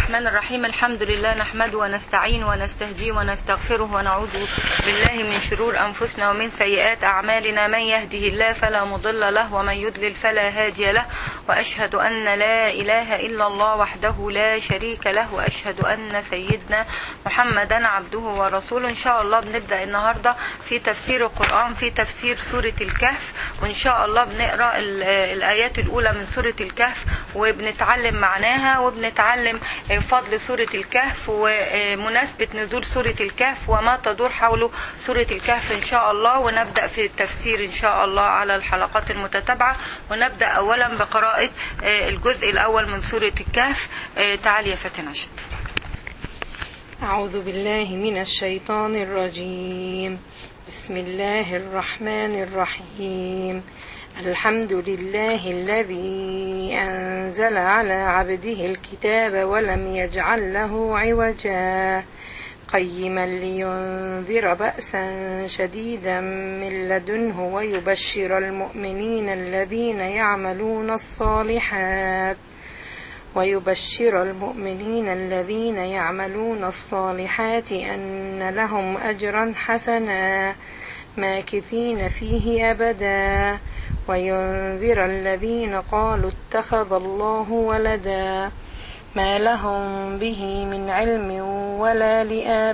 الرحمن الرحيم الحمد لله نحمده ونستعين ونستهديه ونستغفره ونعوذ بالله من شرور أنفسنا ومن سيئات أعمالنا من يهده الله فلا مضل له ومن يضلل فلا هادي له وأشهد أن لا إله إلا الله وحده لا شريك له وأشهد أن سيدنا محمدا عبده ورسوله إن شاء الله بنبدأ النهاردة في تفسير القرآن في تفسير سورة الكهف وإن شاء الله بنقرأ ال- الآيات الأولى من سورة الكهف وبنتعلم معناها وبنتعلم فضل سورة الكهف ومناسبة نزول سورة الكهف وما تدور حوله سورة الكهف إن شاء الله ونبدأ في التفسير إن شاء الله على الحلقات المتتابعة ونبدأ أولا بقراءة الجزء الأول من سورة الكهف تعالي يا فاتن عشان أعوذ بالله من الشيطان الرجيم بسم الله الرحمن الرحيم الحمد لله الذي أنزل على عبده الكتاب ولم يجعل له عوجا قيما لينذر بأسا شديدا من لدنه ويبشر المؤمنين الذين يعملون الصالحات ويبشر المؤمنين الذين يعملون الصالحات أن لهم أجرا حسنا ماكثين فيه أبدا وينذر الذين قالوا اتخذ الله ولدا ما لهم به من علم ولا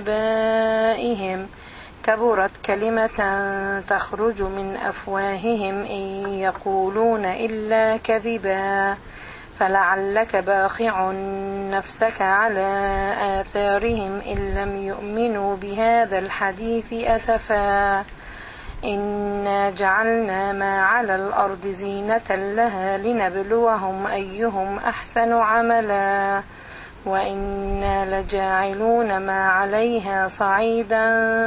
لآبائهم كبرت كلمة تخرج من أفواههم إن يقولون إلا كذبا فلعلك باخع نفسك على آثارهم إن لم يؤمنوا بهذا الحديث أسفا إنا جعلنا ما على الأرض زينة لها لنبلوهم أيهم أحسن عملا وإنا لجاعلون ما عليها صعيدا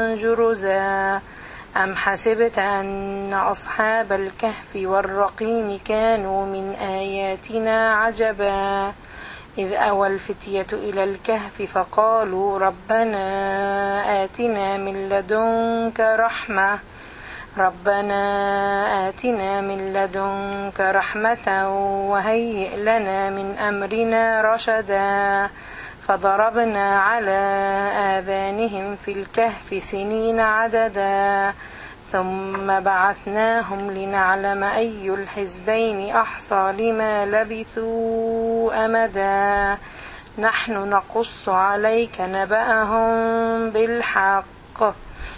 جرزا أم حسبت أن أصحاب الكهف والرقيم كانوا من آياتنا عجبا إذ أوى الفتية إلى الكهف فقالوا ربنا آتنا من لدنك رحمة ربنا آتنا من لدنك رحمة وهيئ لنا من أمرنا رشدا فضربنا على آذانهم في الكهف سنين عددا ثم بعثناهم لنعلم أي الحزبين أحصى لما لبثوا أمدا نحن نقص عليك نبأهم بالحق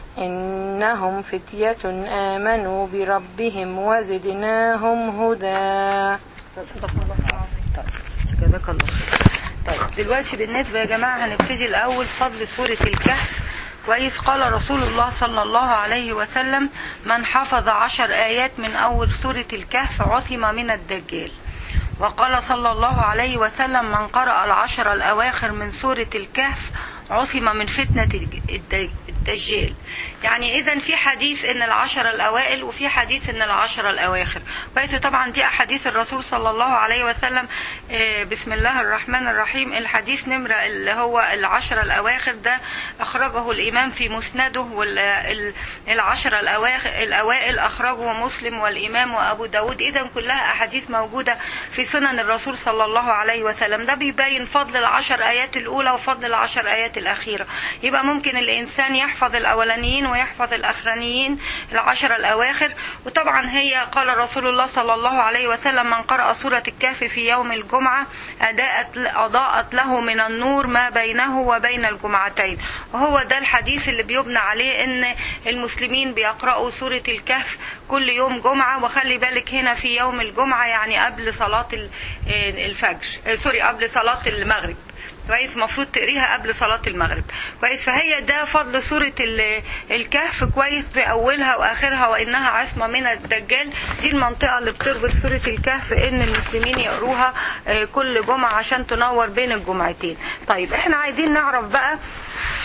إنهم فتية آمنوا بربهم وزدناهم هدى صدق الله العظيم طيب جزاك الله خير طيب دلوقتي بالنسبة يا جماعة هنبتدي الأول فضل سورة الكهف كويس قال رسول الله صلى الله عليه وسلم من حفظ عشر آيات من أول سورة الكهف عصم من الدجال وقال صلى الله عليه وسلم من قرأ العشر الأواخر من سورة الكهف عصم من فتنة الدجال يعني إذا في حديث إن العشر الأوائل وفي حديث إن العشر الأواخر كويس طبعا دي أحاديث الرسول صلى الله عليه وسلم بسم الله الرحمن الرحيم الحديث نمرة اللي هو العشر الأواخر ده أخرجه الإمام في مسنده والعشر الأواخر الأوائل أخرجه مسلم والإمام وأبو داود إذا كلها أحاديث موجودة في سنن الرسول صلى الله عليه وسلم ده بيبين فضل العشر آيات الأولى وفضل العشر آيات الأخيرة يبقى ممكن الإنسان يحفظ الأولانيين ويحفظ الأخرانيين العشر الأواخر وطبعا هي قال رسول الله صلى الله عليه وسلم من قرأ سورة الكهف في يوم الجمعة أداءت أضاءت له من النور ما بينه وبين الجمعتين وهو ده الحديث اللي بيبنى عليه ان المسلمين بيقرأوا سورة الكهف كل يوم جمعة وخلي بالك هنا في يوم الجمعة يعني قبل صلاة الفجر سوري قبل صلاة المغرب كويس المفروض تقريها قبل صلاة المغرب كويس فهي ده فضل سورة الكهف كويس في أولها وآخرها وإنها عصمة من الدجال دي المنطقة اللي بتربط سورة الكهف إن المسلمين يقروها كل جمعة عشان تنور بين الجمعتين طيب احنا عايزين نعرف بقى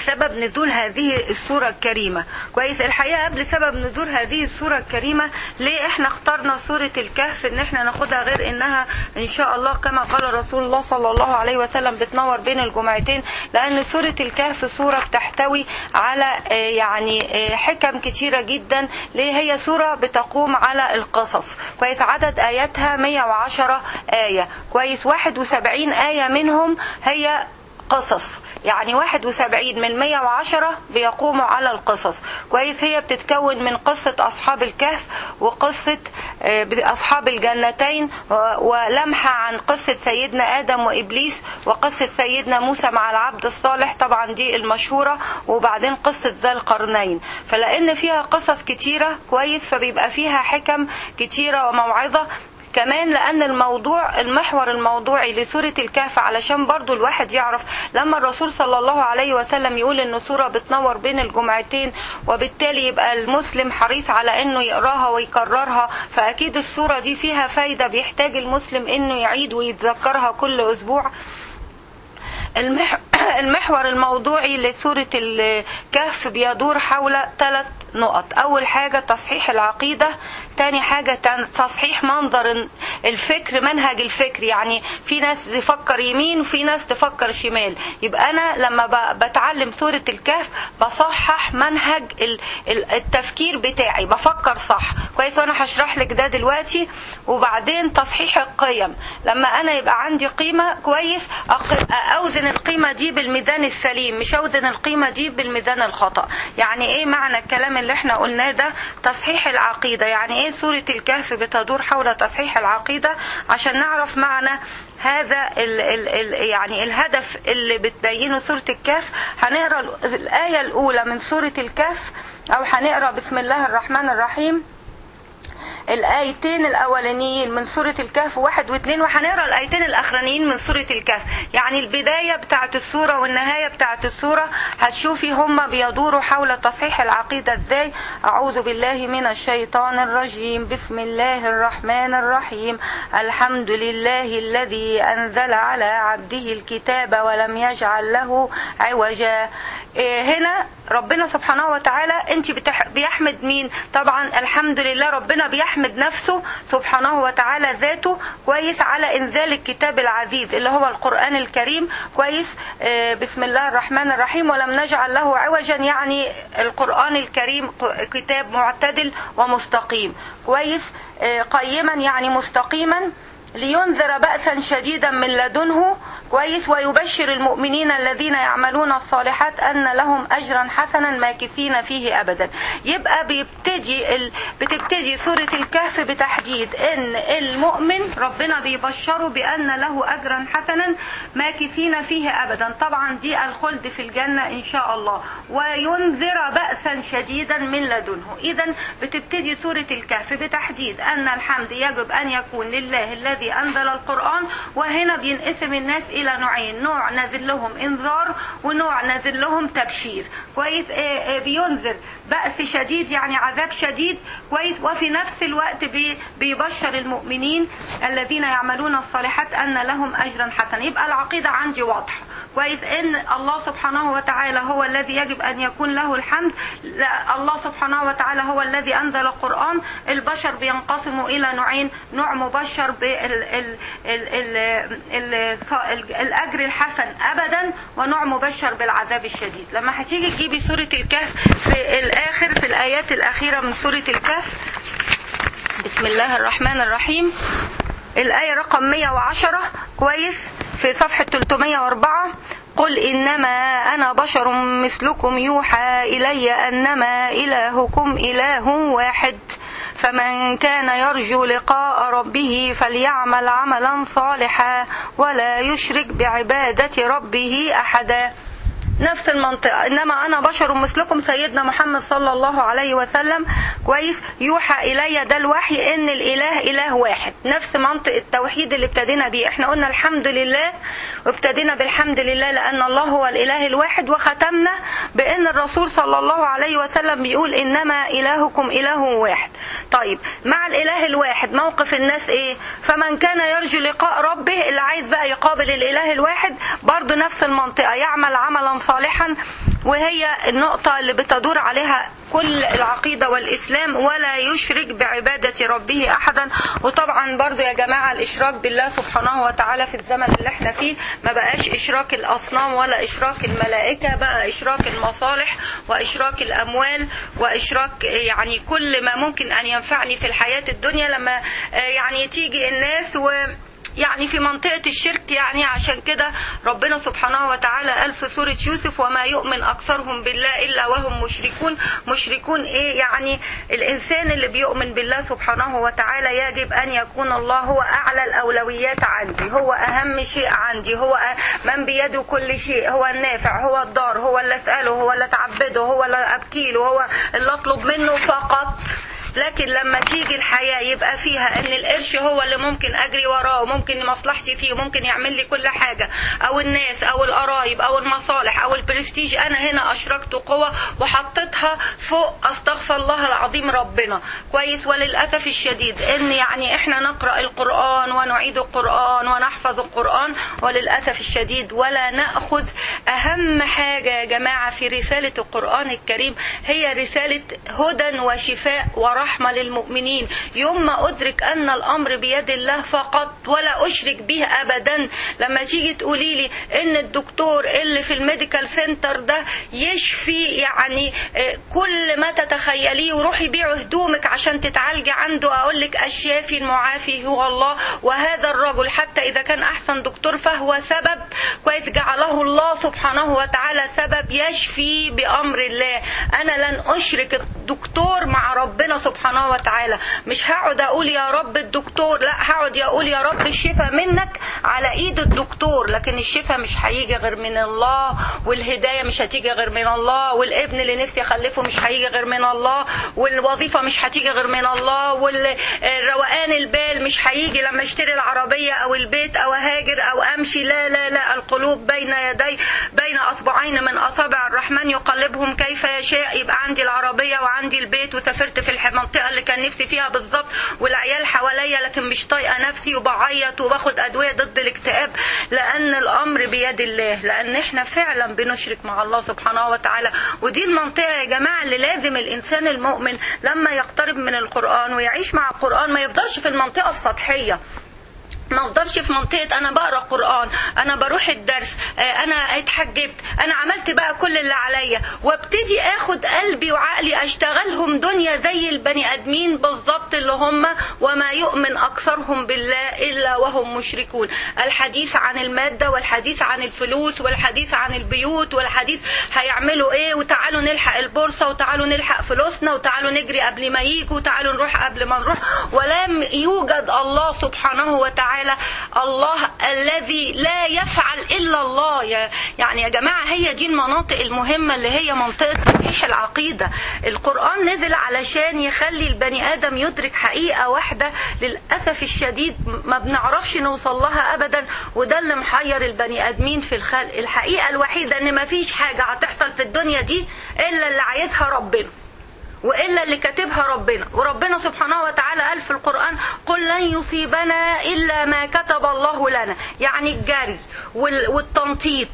سبب نزول هذه السورة الكريمة كويس الحقيقة قبل سبب نزول هذه السورة الكريمة ليه احنا اخترنا سورة الكهف ان احنا ناخدها غير انها ان شاء الله كما قال رسول الله صلى الله عليه وسلم بتنور بين الجمعتين لان سورة الكهف سورة بتحتوي على آه، يعني آه، حكم كتيرة جدا ليه هي سورة بتقوم على القصص كويس عدد اياتها 110 آية كويس 71 آية منهم هي قصص يعني 71 من 110 بيقوموا على القصص كويس هي بتتكون من قصة أصحاب الكهف وقصة آه، أصحاب الجنتين و- ولمحة عن قصة سيدنا آدم وإبليس وقصة سيدنا موسى مع العبد الصالح طبعا دي المشهورة وبعدين قصة ذا القرنين فلأن فيها قصص كتيرة كويس فبيبقى فيها حكم كتيرة وموعظة كمان لان الموضوع المحور الموضوعي لسورة الكهف علشان برضو الواحد يعرف لما الرسول صلى الله عليه وسلم يقول ان سورة بتنور بين الجمعتين وبالتالي يبقى المسلم حريص على انه يقراها ويكررها فاكيد السورة دي فيها فايدة بيحتاج المسلم انه يعيد ويتذكرها كل اسبوع المح... المحور الموضوعي لسورة الكهف بيدور حول ثلاث نقط أول حاجة تصحيح العقيدة تاني حاجة تن- تصحيح منظر الفكر منهج الفكر يعني في ناس تفكر يمين وفي ناس تفكر شمال يبقى أنا لما ب- بتعلم سورة الكهف بصحح منهج ال- ال- التفكير بتاعي بفكر صح كويس وأنا هشرح لك ده دلوقتي وبعدين تصحيح القيم لما أنا يبقى عندي قيمة كويس أق- أوزن القيمة دي بالميزان السليم مش أوزن القيمة دي بالميزان الخطأ يعني إيه معنى الكلام اللي احنا قلناه ده تصحيح العقيدة يعني إيه سورة الكهف بتدور حول تصحيح العقيدة عشان نعرف معنى هذا ال ال ال يعني الهدف اللي بتبينه سورة الكهف هنقرا الآية الأولى من سورة الكهف أو هنقرا بسم الله الرحمن الرحيم الآيتين الأولانيين من سورة الكهف واحد واثنين وهنقرا الآيتين الأخرانيين من سورة الكهف يعني البداية بتاعت السورة والنهاية بتاعت السورة هتشوفي هما بيدوروا حول تصحيح العقيدة ازاي أعوذ بالله من الشيطان الرجيم بسم الله الرحمن الرحيم الحمد لله الذي أنزل على عبده الكتاب ولم يجعل له عوجا إيه هنا ربنا سبحانه وتعالى انت بتح... بيحمد مين طبعا الحمد لله ربنا بيحمد نفسه سبحانه وتعالى ذاته كويس على انزال الكتاب العزيز اللي هو القرآن الكريم كويس آه بسم الله الرحمن الرحيم ولم نجعل له عوجا يعني القرآن الكريم ق- كتاب معتدل ومستقيم كويس آه قيما يعني مستقيما لينذر بأسا شديدا من لدنه كويس ويبشر المؤمنين الذين يعملون الصالحات أن لهم أجرا حسنا ماكثين فيه أبدا يبقى بيبتدي ال... بتبتدي سورة الكهف بتحديد أن المؤمن ربنا بيبشره بأن له أجرا حسنا ماكثين فيه أبدا طبعا دي الخلد في الجنة إن شاء الله وينذر بأسا شديدا من لدنه إذا بتبتدي سورة الكهف بتحديد أن الحمد يجب أن يكون لله الذي أنزل القرآن وهنا بينقسم الناس إلى نوعين نوع نازل لهم إنذار ونوع نازل لهم تبشير كويس آه، آه، بينذر بأس شديد يعني عذاب شديد كويس وفي نفس الوقت بي- بيبشر المؤمنين الذين يعملون الصالحات أن لهم أجرا حسنا يبقى العقيدة عندي واضحة كويس ان الله سبحانه وتعالى هو الذي يجب ان يكون له الحمد لا الله سبحانه وتعالى هو الذي انزل القران البشر بينقسموا الى نوعين نوع مبشر بال ال ال ال ال ال الاجر الحسن ابدا ونوع مبشر بالعذاب الشديد لما هتيجي تجيبي سوره الكهف في الاخر في الايات الاخيره من سوره الكهف بسم الله الرحمن الرحيم الآية رقم 110 كويس في صفحة 304 قل إنما أنا بشر مثلكم يوحى إلي أنما إلهكم إله واحد فمن كان يرجو لقاء ربه فليعمل عملا صالحا ولا يشرك بعبادة ربه أحدا نفس المنطقة إنما أنا بشر مثلكم سيدنا محمد صلى الله عليه وسلم كويس يوحى إلي ده الوحي إن الإله إله واحد نفس منطق التوحيد اللي ابتدينا بيه إحنا قلنا الحمد لله وابتدينا بالحمد لله لأن الله هو الإله الواحد وختمنا بأن الرسول صلى الله عليه وسلم بيقول إنما إلهكم إله واحد طيب مع الإله الواحد موقف الناس إيه فمن كان يرجو لقاء ربه اللي عايز بقى يقابل الإله الواحد برضه نفس المنطقة يعمل عملا صالحا وهي النقطة اللي بتدور عليها كل العقيدة والإسلام ولا يشرك بعبادة ربه أحدا وطبعا برضو يا جماعة الإشراك بالله سبحانه وتعالى في الزمن اللي احنا فيه ما بقاش إشراك الأصنام ولا إشراك الملائكة بقى إشراك المصالح وإشراك الأموال وإشراك يعني كل ما ممكن أن ينفعني في الحياة الدنيا لما يعني تيجي الناس و يعني في منطقة الشرك يعني عشان كده ربنا سبحانه وتعالى قال في سورة يوسف وما يؤمن أكثرهم بالله إلا وهم مشركون مشركون إيه يعني الإنسان اللي بيؤمن بالله سبحانه وتعالى يجب أن يكون الله هو أعلى الأولويات عندي هو أهم شيء عندي هو من بيده كل شيء هو النافع هو الضار هو اللي أسأله هو اللي أتعبده هو اللي أبكيله هو اللي أطلب منه فقط لكن لما تيجي الحياة يبقى فيها ان القرش هو اللي ممكن اجري وراه وممكن مصلحتي فيه وممكن يعمل لي كل حاجة او الناس او القرايب او المصالح او البرستيج انا هنا اشركت قوة وحطيتها فوق استغفر الله العظيم ربنا كويس وللأسف الشديد ان يعني احنا نقرأ القرآن ونعيد القرآن ونحفظ القرآن وللأسف الشديد ولا نأخذ اهم حاجة يا جماعة في رسالة القرآن الكريم هي رسالة هدى وشفاء ورحمة رحمة للمؤمنين يوم ما أدرك أن الأمر بيد الله فقط ولا أشرك به أبدا لما تيجي تقولي لي إن الدكتور اللي في الميديكال سنتر ده يشفي يعني كل ما تتخيليه وروحي بيعوا هدومك عشان تتعالجي عنده أقول لك الشافي المعافي هو الله وهذا الرجل حتى إذا كان أحسن دكتور فهو سبب كويس جعله الله سبحانه وتعالى سبب يشفي بأمر الله أنا لن أشرك الدكتور مع ربنا سبحانه وتعالى مش هقعد اقول يا رب الدكتور لا هقعد اقول يا رب الشفاء منك على ايد الدكتور لكن الشفاء مش هيجي غير من الله والهدايه مش هتيجي غير من الله والابن اللي نفسي اخلفه مش هيجي غير من الله والوظيفه مش هتيجي غير من الله والروقان البال مش هيجي لما اشتري العربيه او البيت او اهاجر او امشي لا لا لا القلوب بين يدي بين اصبعين من اصابع الرحمن يقلبهم كيف يشاء يبقى عندي العربيه وعندي البيت وسافرت في المنطقه اللي كان نفسي فيها بالظبط والعيال حواليا لكن مش طايقه نفسي وبعيط وباخد ادويه ضد الاكتئاب لان الامر بيد الله لان احنا فعلا بنشرك مع الله سبحانه وتعالى ودي المنطقه يا جماعه اللي لازم الانسان المؤمن لما يقترب من القران ويعيش مع القران ما يفضلش في المنطقه السطحيه ما افضلش في منطقه انا بقرا قران انا بروح الدرس انا اتحجبت انا عملت بقى كل اللي عليا وابتدي اخد قلبي وعقلي اشتغلهم دنيا زي البني ادمين بالظبط اللي هم وما يؤمن اكثرهم بالله الا وهم مشركون الحديث عن الماده والحديث عن الفلوس والحديث عن البيوت والحديث هيعملوا ايه وتعالوا نلحق البورصه وتعالوا نلحق فلوسنا وتعالوا نجري قبل ما يجوا وتعالوا نروح قبل ما نروح ولم يوجد الله سبحانه وتعالى تعالى الله الذي لا يفعل الا الله يعني يا جماعه هي دي المناطق المهمه اللي هي منطقه تصحيح العقيده القران نزل علشان يخلي البني ادم يدرك حقيقه واحده للاسف الشديد ما بنعرفش نوصل لها ابدا وده اللي محير البني ادمين في الخلق الحقيقه الوحيده ان ما فيش حاجه هتحصل في الدنيا دي الا اللي عايزها ربنا والا اللي كاتبها ربنا وربنا سبحانه وتعالى قال في القران قل لن يصيبنا الا ما كتب الله لنا يعني الجري والتنطيط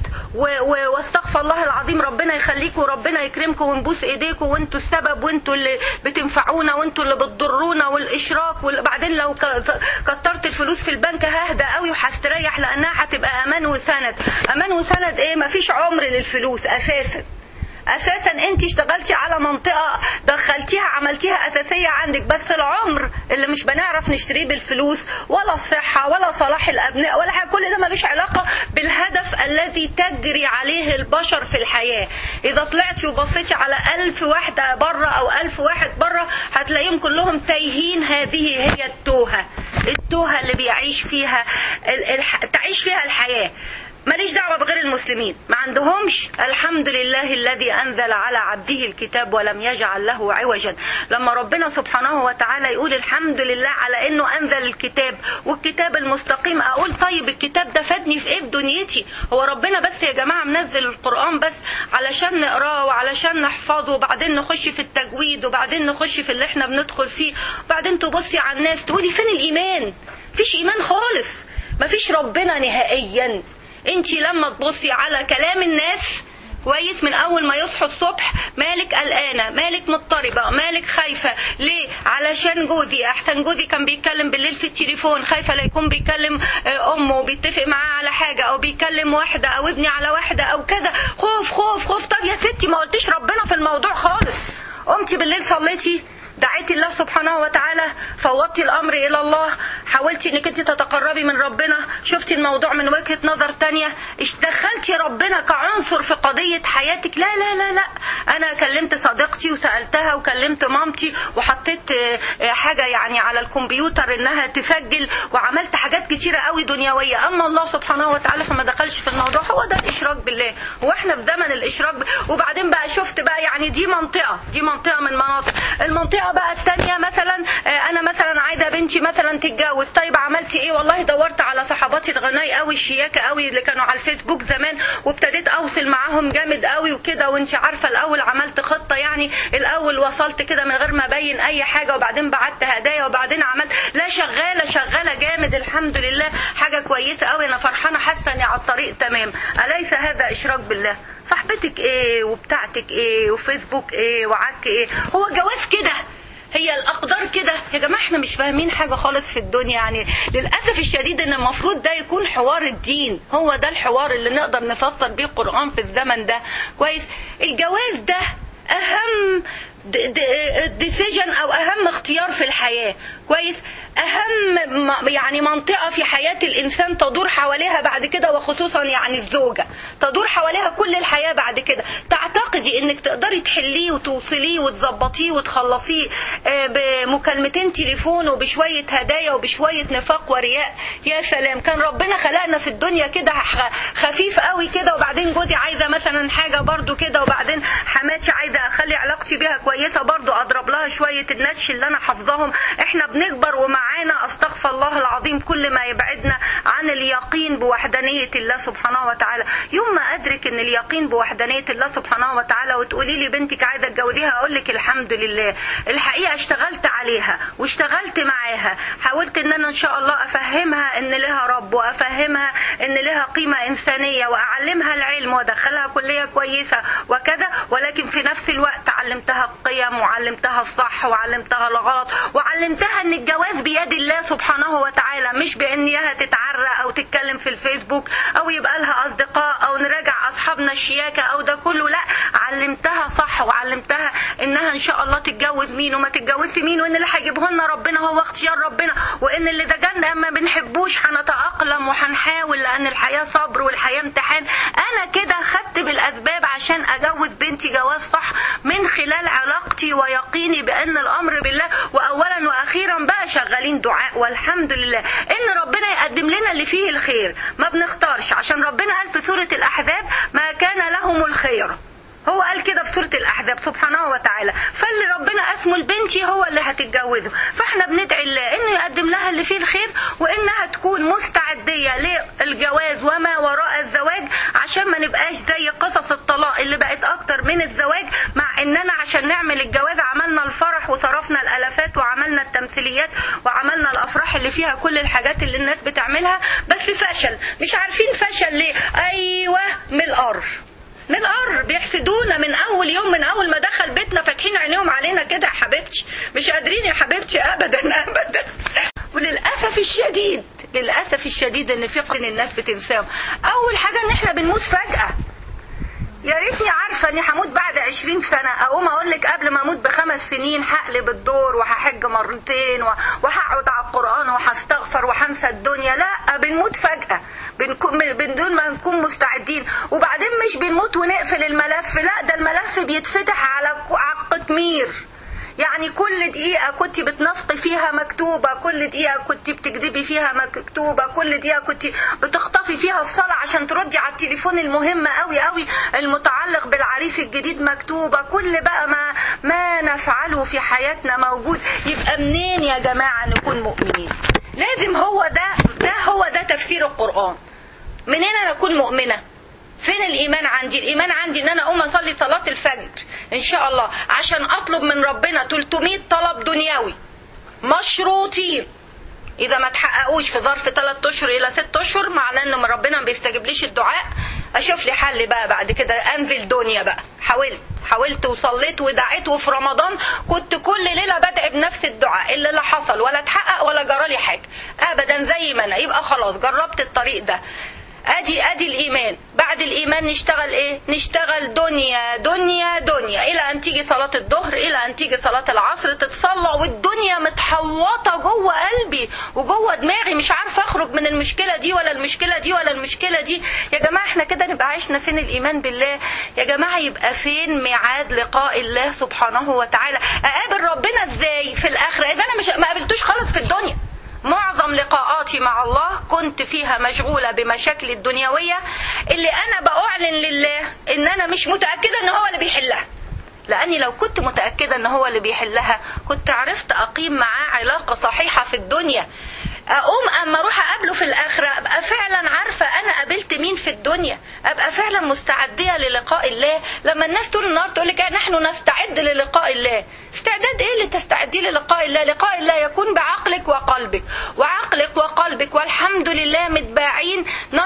واستغفر الله العظيم ربنا يخليكم وربنا يكرمكم ونبوس ايديكم وانتوا السبب وانتوا اللي بتنفعونا وانتوا اللي بتضرونا والاشراك وبعدين لو كترت الفلوس في البنك ههدى قوي وهستريح لانها هتبقى امان وسند امان وسند ايه مفيش عمر للفلوس اساسا اساسا انت اشتغلتي على منطقه دخلتيها عملتيها اساسيه عندك بس العمر اللي مش بنعرف نشتريه بالفلوس ولا الصحه ولا صلاح الابناء ولا حاجه كل ده ملوش علاقه بالهدف الذي تجري عليه البشر في الحياه اذا طلعتي وبصيتي على ألف واحده بره او ألف واحد بره هتلاقيهم كلهم تايهين هذه هي التوهه التوهه اللي بيعيش فيها الح... تعيش فيها الحياه ماليش دعوه بغير المسلمين ما عندهمش الحمد لله الذي انزل على عبده الكتاب ولم يجعل له عوجا لما ربنا سبحانه وتعالى يقول الحمد لله على انه انزل الكتاب والكتاب المستقيم اقول طيب الكتاب ده فادني في ايه في دنيتي هو ربنا بس يا جماعه منزل القران بس علشان نقراه وعلشان نحفظه وبعدين نخش في التجويد وبعدين نخش في اللي احنا بندخل فيه وبعدين تبصي على الناس تقولي فين الايمان مفيش ايمان خالص مفيش ربنا نهائيا انت لما تبصي على كلام الناس كويس من اول ما يصحوا الصبح مالك قلقانه مالك مضطربه مالك خايفه ليه علشان جوزي احسن جوزي كان بيتكلم بالليل في التليفون خايفه لا يكون بيكلم آه، امه وبيتفق معاه على حاجه او بيكلم واحده او ابني على واحده او كذا خوف خوف خوف طب يا ستي ما قلتيش ربنا في الموضوع خالص قمتي بالليل صليتي دعيتي الله سبحانه وتعالى فوضتي الامر الى الله حاولتي انك انت تتقربي من ربنا شفتي الموضوع من وجهه نظر تانية دخلتي ربنا كعنصر في قضيه حياتك لا لا لا لا انا كلمت صديقتي وسالتها وكلمت مامتي وحطيت آه، آه، حاجه يعني على الكمبيوتر انها تسجل وعملت حاجات كتيره قوي دنيويه اما الله سبحانه وتعالى فما دخلش في الموضوع هو ده الاشراك بالله واحنا في زمن الاشراك ب... وبعدين بقى شفت بقى يعني دي منطقه دي منطقه من مناطق المنطقه بقى الثانيه مثلا آه، انا مثلا عايزه بنتي مثلا تتجوز طيب عملتي ايه والله دورت على صحباتي الغناي قوي الشياكه قوي اللي كانوا على الفيسبوك زمان وابتديت اوصل معاهم جامد قوي وكده وانت عارفه الاول عملت خطه يعني الاول وصلت كده من غير ما ابين اي حاجه وبعدين بعت هدايا وبعدين عملت لا شغاله شغاله جامد الحمد لله حاجه كويسه قوي انا فرحانه حاسه اني على الطريق تمام اليس هذا اشراك بالله صاحبتك ايه وبتاعتك ايه وفيسبوك ايه وعك ايه هو الجواز كده هي الاقدار كده يا جماعه احنا مش فاهمين حاجه خالص في الدنيا يعني للاسف الشديد ان المفروض ده يكون حوار الدين هو ده الحوار اللي نقدر نفسر بيه القران في الزمن ده كويس الجواز ده اهم ديسيجن او اهم اختيار في الحياه كويس اهم م- يعني منطقه في حياه الانسان تدور حواليها بعد كده وخصوصا يعني الزوجه تدور حواليها كل الحياه بعد كده تعتقدي انك تقدري تحليه وتوصليه وتظبطيه وتخلصيه آه، بمكالمتين تليفون وبشويه هدايا وبشويه نفاق ورياء يا سلام كان ربنا خلقنا في الدنيا كده خ- خفيف قوي كده وبعدين جوزي عايزه مثلا حاجه برضو كده وبعدين حماتي عايزه اخلي علاقتي بيها كويسه برضو اضرب لها شويه النش اللي انا حافظاهم احنا بنكبر ومعانا استغفر الله العظيم كل ما يبعدنا عن اليقين بوحدانيه الله سبحانه وتعالى يوم ما ادرك ان اليقين بوحدانيه الله سبحانه وتعالى وتقولي لي بنتك عايزه تجوزيها اقول لك الحمد لله الحقيقه اشتغلت عليها واشتغلت معاها حاولت ان انا ان شاء الله افهمها ان لها رب وافهمها ان لها قيمه انسانيه واعلمها العلم وادخلها كليه كويسه وكذا ولكن في نفس الوقت علمتها القيم وعلمتها الصح وعلمتها الغلط وعلمتها ان الجواز بيد الله سبحانه وتعالى مش بانها تتعرى او تتكلم في الفيسبوك او يبقى لها اصدقاء او نراجع اصحابنا الشياكه او ده كله لا علمتها صح وعلمتها انها ان شاء الله تتجوز مين وما تتجوزش مين وان اللي هيجيبه لنا ربنا هو اختيار ربنا وان اللي ده جنة ما بنحبوش هنتاقلم وهنحاول لان الحياه صبر والحياه امتحان انا كده خدت بالاسباب عشان اجوز بنتي جواز صح من خلال علاقتي ويقيني بان الامر بالله واولا واخيرا بقى شغالين دعاء والحمد لله ان ربنا يقدم لنا اللي فيه الخير ما بنختارش عشان ربنا قال في سوره الاحزاب ما كان لهم الخير هو قال كده في سورة الأحزاب سبحانه وتعالى فاللي ربنا اسمه لبنتي هو اللي هتتجوزه فاحنا بندعي الله انه يقدم لها اللي فيه الخير وانها تكون مستعدية للجواز وما وراء الزواج عشان ما نبقاش زي قصص الطلاق اللي بقت اكتر من الزواج مع اننا عشان نعمل الجواز عملنا الفرح وصرفنا الالافات وعملنا التمثيليات وعملنا الافراح اللي فيها كل الحاجات اللي الناس بتعملها بس فشل مش عارفين فشل ليه ايوه من القر من القر بيحسدونا من اول يوم من اول ما دخل بيتنا فاتحين عينيهم علينا كده يا حبيبتي مش قادرين يا حبيبتي ابدا ابدا وللاسف الشديد للاسف الشديد ان في قن الناس بتنساهم اول حاجه ان احنا بنموت فجاه يا ريتني عارفه اني هموت بعد عشرين سنه اقوم اقول لك قبل ما اموت بخمس سنين هقلب الدور وهحج مرتين و- وهقعد على القران وهستغفر وهنسى الدنيا لا بنموت فجاه بنكون بدون ما نكون مستعدين وبعدين مش بنموت ونقفل الملف لا ده الملف بيتفتح على على القطمير يعني كل دقيقة كنت بتنفقي فيها مكتوبة كل دقيقة كنت بتكذبي فيها مكتوبة كل دقيقة كنت بتخطفي فيها الصلاة عشان تردي على التليفون المهم قوي قوي المتعلق بالعريس الجديد مكتوبة كل بقى ما ما نفعله في حياتنا موجود يبقى منين يا جماعة نكون مؤمنين لازم هو ده ده هو ده تفسير القرآن منين انا اكون مؤمنة فين الايمان عندي الايمان عندي ان انا اقوم اصلي صلاه الفجر ان شاء الله عشان اطلب من ربنا 300 طلب دنيوي مشروطين اذا ما تحققوش في ظرف 3 اشهر الى 6 اشهر معناه ان ربنا ما بيستجيبليش الدعاء اشوف لي حل بقى بعد كده انزل دنيا بقى حاولت حاولت وصليت ودعيت وفي رمضان كنت كل ليله بدعي بنفس الدعاء اللي لا حصل ولا اتحقق ولا جرالي حاجه ابدا زي ما انا يبقى خلاص جربت الطريق ده ادي ادي الايمان بعد الايمان نشتغل ايه نشتغل دنيا دنيا دنيا الى ان تيجي صلاه الظهر الى ان تيجي صلاه العصر تتصلى والدنيا متحوطه جوه قلبي وجوه دماغي مش عارفه اخرج من المشكله دي ولا المشكله دي ولا المشكله دي يا جماعه احنا كده نبقى عشنا فين الايمان بالله يا جماعه يبقى فين ميعاد لقاء الله سبحانه وتعالى اقابل ربنا ازاي في الاخره اذا انا مش ما قابلتوش خالص في الدنيا معظم لقاءاتي مع الله كنت فيها مشغولة بمشاكل الدنيوية اللي أنا بأعلن لله إن أنا مش متأكدة إن هو اللي بيحلها لأني لو كنت متأكدة إن هو اللي بيحلها كنت عرفت أقيم معاه علاقة صحيحة في الدنيا اقوم اما اروح اقابله في الاخره ابقى فعلا عارفه انا قابلت مين في الدنيا ابقى فعلا مستعديه للقاء الله لما الناس طول النهار تقول لك نحن نستعد للقاء الله استعداد ايه اللي تستعدي للقاء الله لقاء الله يكون بعقلك وقلبك وعقلك وقلبك والحمد لله متباعين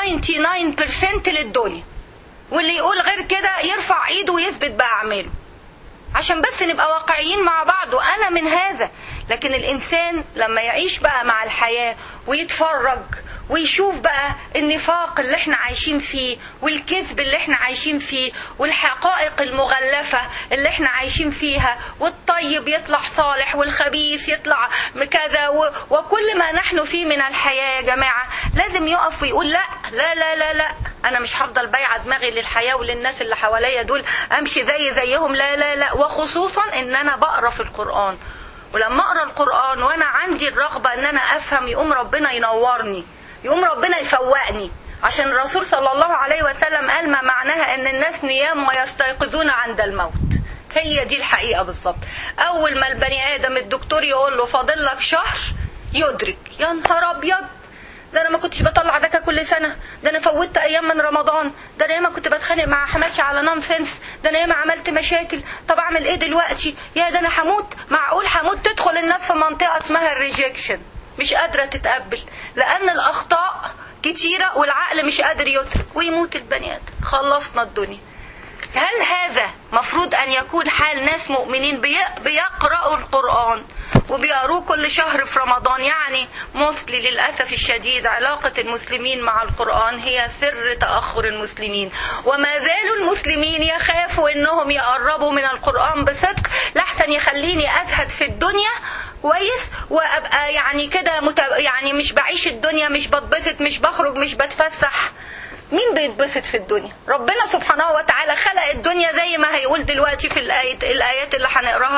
99% للدنيا واللي يقول غير كده يرفع ايده ويثبت باعماله عشان بس نبقى واقعيين مع بعض وانا من هذا لكن الانسان لما يعيش بقى مع الحياه ويتفرج ويشوف بقى النفاق اللي احنا عايشين فيه والكذب اللي احنا عايشين فيه والحقائق المغلفة اللي احنا عايشين فيها والطيب يطلع صالح والخبيث يطلع كذا وكل ما نحن فيه من الحياة يا جماعة لازم يقف ويقول لا لا لا لا لا انا مش هفضل بايعة دماغي للحياة وللناس اللي حواليا دول امشي زي زيهم لا لا لا وخصوصا ان انا بقرا في القرآن ولما اقرا القرآن وانا عندي الرغبة ان انا افهم يقوم ربنا ينورني يقوم ربنا يفوقني عشان الرسول صلى الله عليه وسلم قال ما معناها ان الناس نيام ويستيقظون عند الموت هي دي الحقيقة بالظبط اول ما البني ادم الدكتور يقول له فاضل لك شهر يدرك يا نهار ابيض ده انا ما كنتش بطلع زكاه كل سنه ده انا فوتت ايام من رمضان ده انا ياما كنت بتخانق مع حماتي على نون سنس ده انا ياما عملت مشاكل طب اعمل ايه دلوقتي يا ده انا هموت معقول هموت تدخل الناس في منطقه اسمها الريجكشن مش قادرة تتقبل لأن الأخطاء كتيرة والعقل مش قادر يترك ويموت البني آدم خلصنا الدنيا هل هذا مفروض أن يكون حال ناس مؤمنين بيقرأوا القرآن وبيقروه كل شهر في رمضان يعني موصلي للأسف الشديد علاقة المسلمين مع القرآن هي سر تأخر المسلمين وما زالوا المسلمين يخافوا أنهم يقربوا من القرآن بصدق لحسن يخليني أزهد في الدنيا كويس وابقى يعني كده مت... يعني مش بعيش الدنيا مش بتبسط مش بخرج مش بتفسح مين بيتبسط في الدنيا ربنا سبحانه وتعالى خلق الدنيا زي ما هيقول دلوقتي في الآية الآيات اللي هنقراها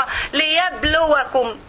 ليبلوكم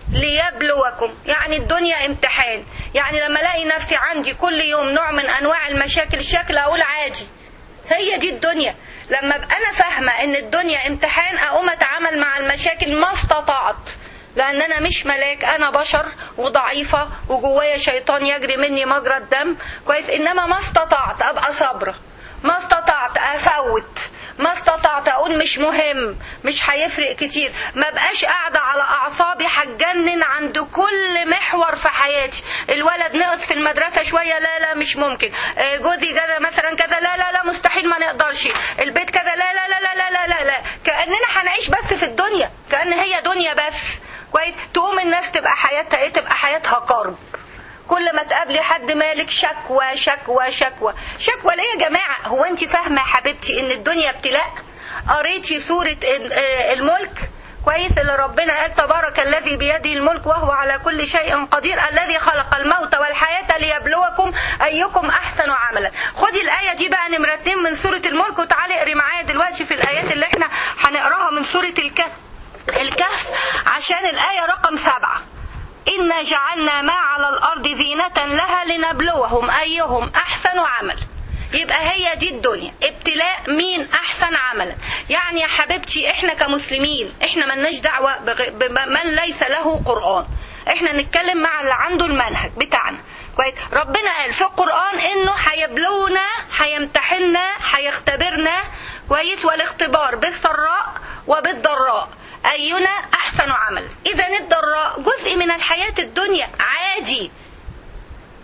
ليبلوكم يعني الدنيا امتحان يعني لما الاقي نفسي عندي كل يوم نوع من انواع المشاكل شكل اقول عادي هي دي الدنيا لما ابقى انا فاهمه ان الدنيا امتحان اقوم اتعامل مع المشاكل ما استطعت لان انا مش ملاك انا بشر وضعيفة وجوايا شيطان يجري مني مجرى الدم كويس انما ما استطعت ابقى صابرة ما استطعت افوت ما استطعت اقول مش مهم مش هيفرق كتير ما بقاش قاعدة على اعصابي هتجنن عند كل محور في حياتي الولد نقص في المدرسة شوية لا لا مش ممكن جوزي كذا مثلا كذا لا لا لا مستحيل ما نقدرش البيت كذا لا لا لا لا لا لا لا, لا. كأننا هنعيش بس في الدنيا كأن هي دنيا بس كويس تقوم الناس تبقى حياتها ايه تبقى حياتها كرب كل ما تقابلي حد مالك شكوى شكوى شكوى شكوى ليه يا جماعة هو انت فاهمة يا حبيبتي ان الدنيا ابتلاء قريتي سورة الملك كويس اللي ربنا قال تبارك الذي بيده الملك وهو على كل شيء قدير الذي خلق الموت والحياة ليبلوكم أيكم أحسن عملا خدي الآية دي بقى نمرة اتنين من سورة الملك وتعالي اقري معايا دلوقتي في الآيات اللي احنا هنقراها من سورة الكهف الكهف عشان الآية رقم سبعة إنا جعلنا ما على الأرض زينة لها لنبلوهم أيهم أحسن عمل يبقى هي دي الدنيا ابتلاء مين أحسن عملا يعني يا حبيبتي إحنا كمسلمين إحنا ملناش دعوة بمن ليس له قرآن إحنا نتكلم مع اللي عنده المنهج بتاعنا كويس ربنا قال في القرآن إنه هيبلونا هيمتحنا هيختبرنا كويس والاختبار بالسراء وبالضراء أينا أحسن عمل إذا الضراء جزء من الحياة الدنيا عادي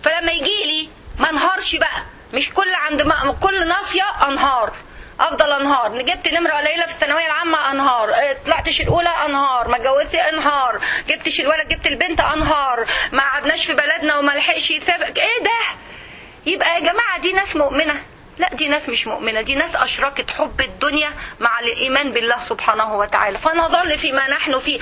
فلما يجي لي ما انهارش بقى مش كل عند ما كل ناصيه انهار افضل انهار جبت نمره قليله في الثانويه العامه انهار اه، طلعتش الاولى انهار ما اتجوزتش انهار جبتش الولد جبت البنت انهار ما قعدناش في بلدنا وما لحقش يسافر ايه ده يبقى يا جماعه دي ناس مؤمنه لا دي ناس مش مؤمنة دي ناس أشركت حب الدنيا مع الإيمان بالله سبحانه وتعالى فنظل فيما نحن فيه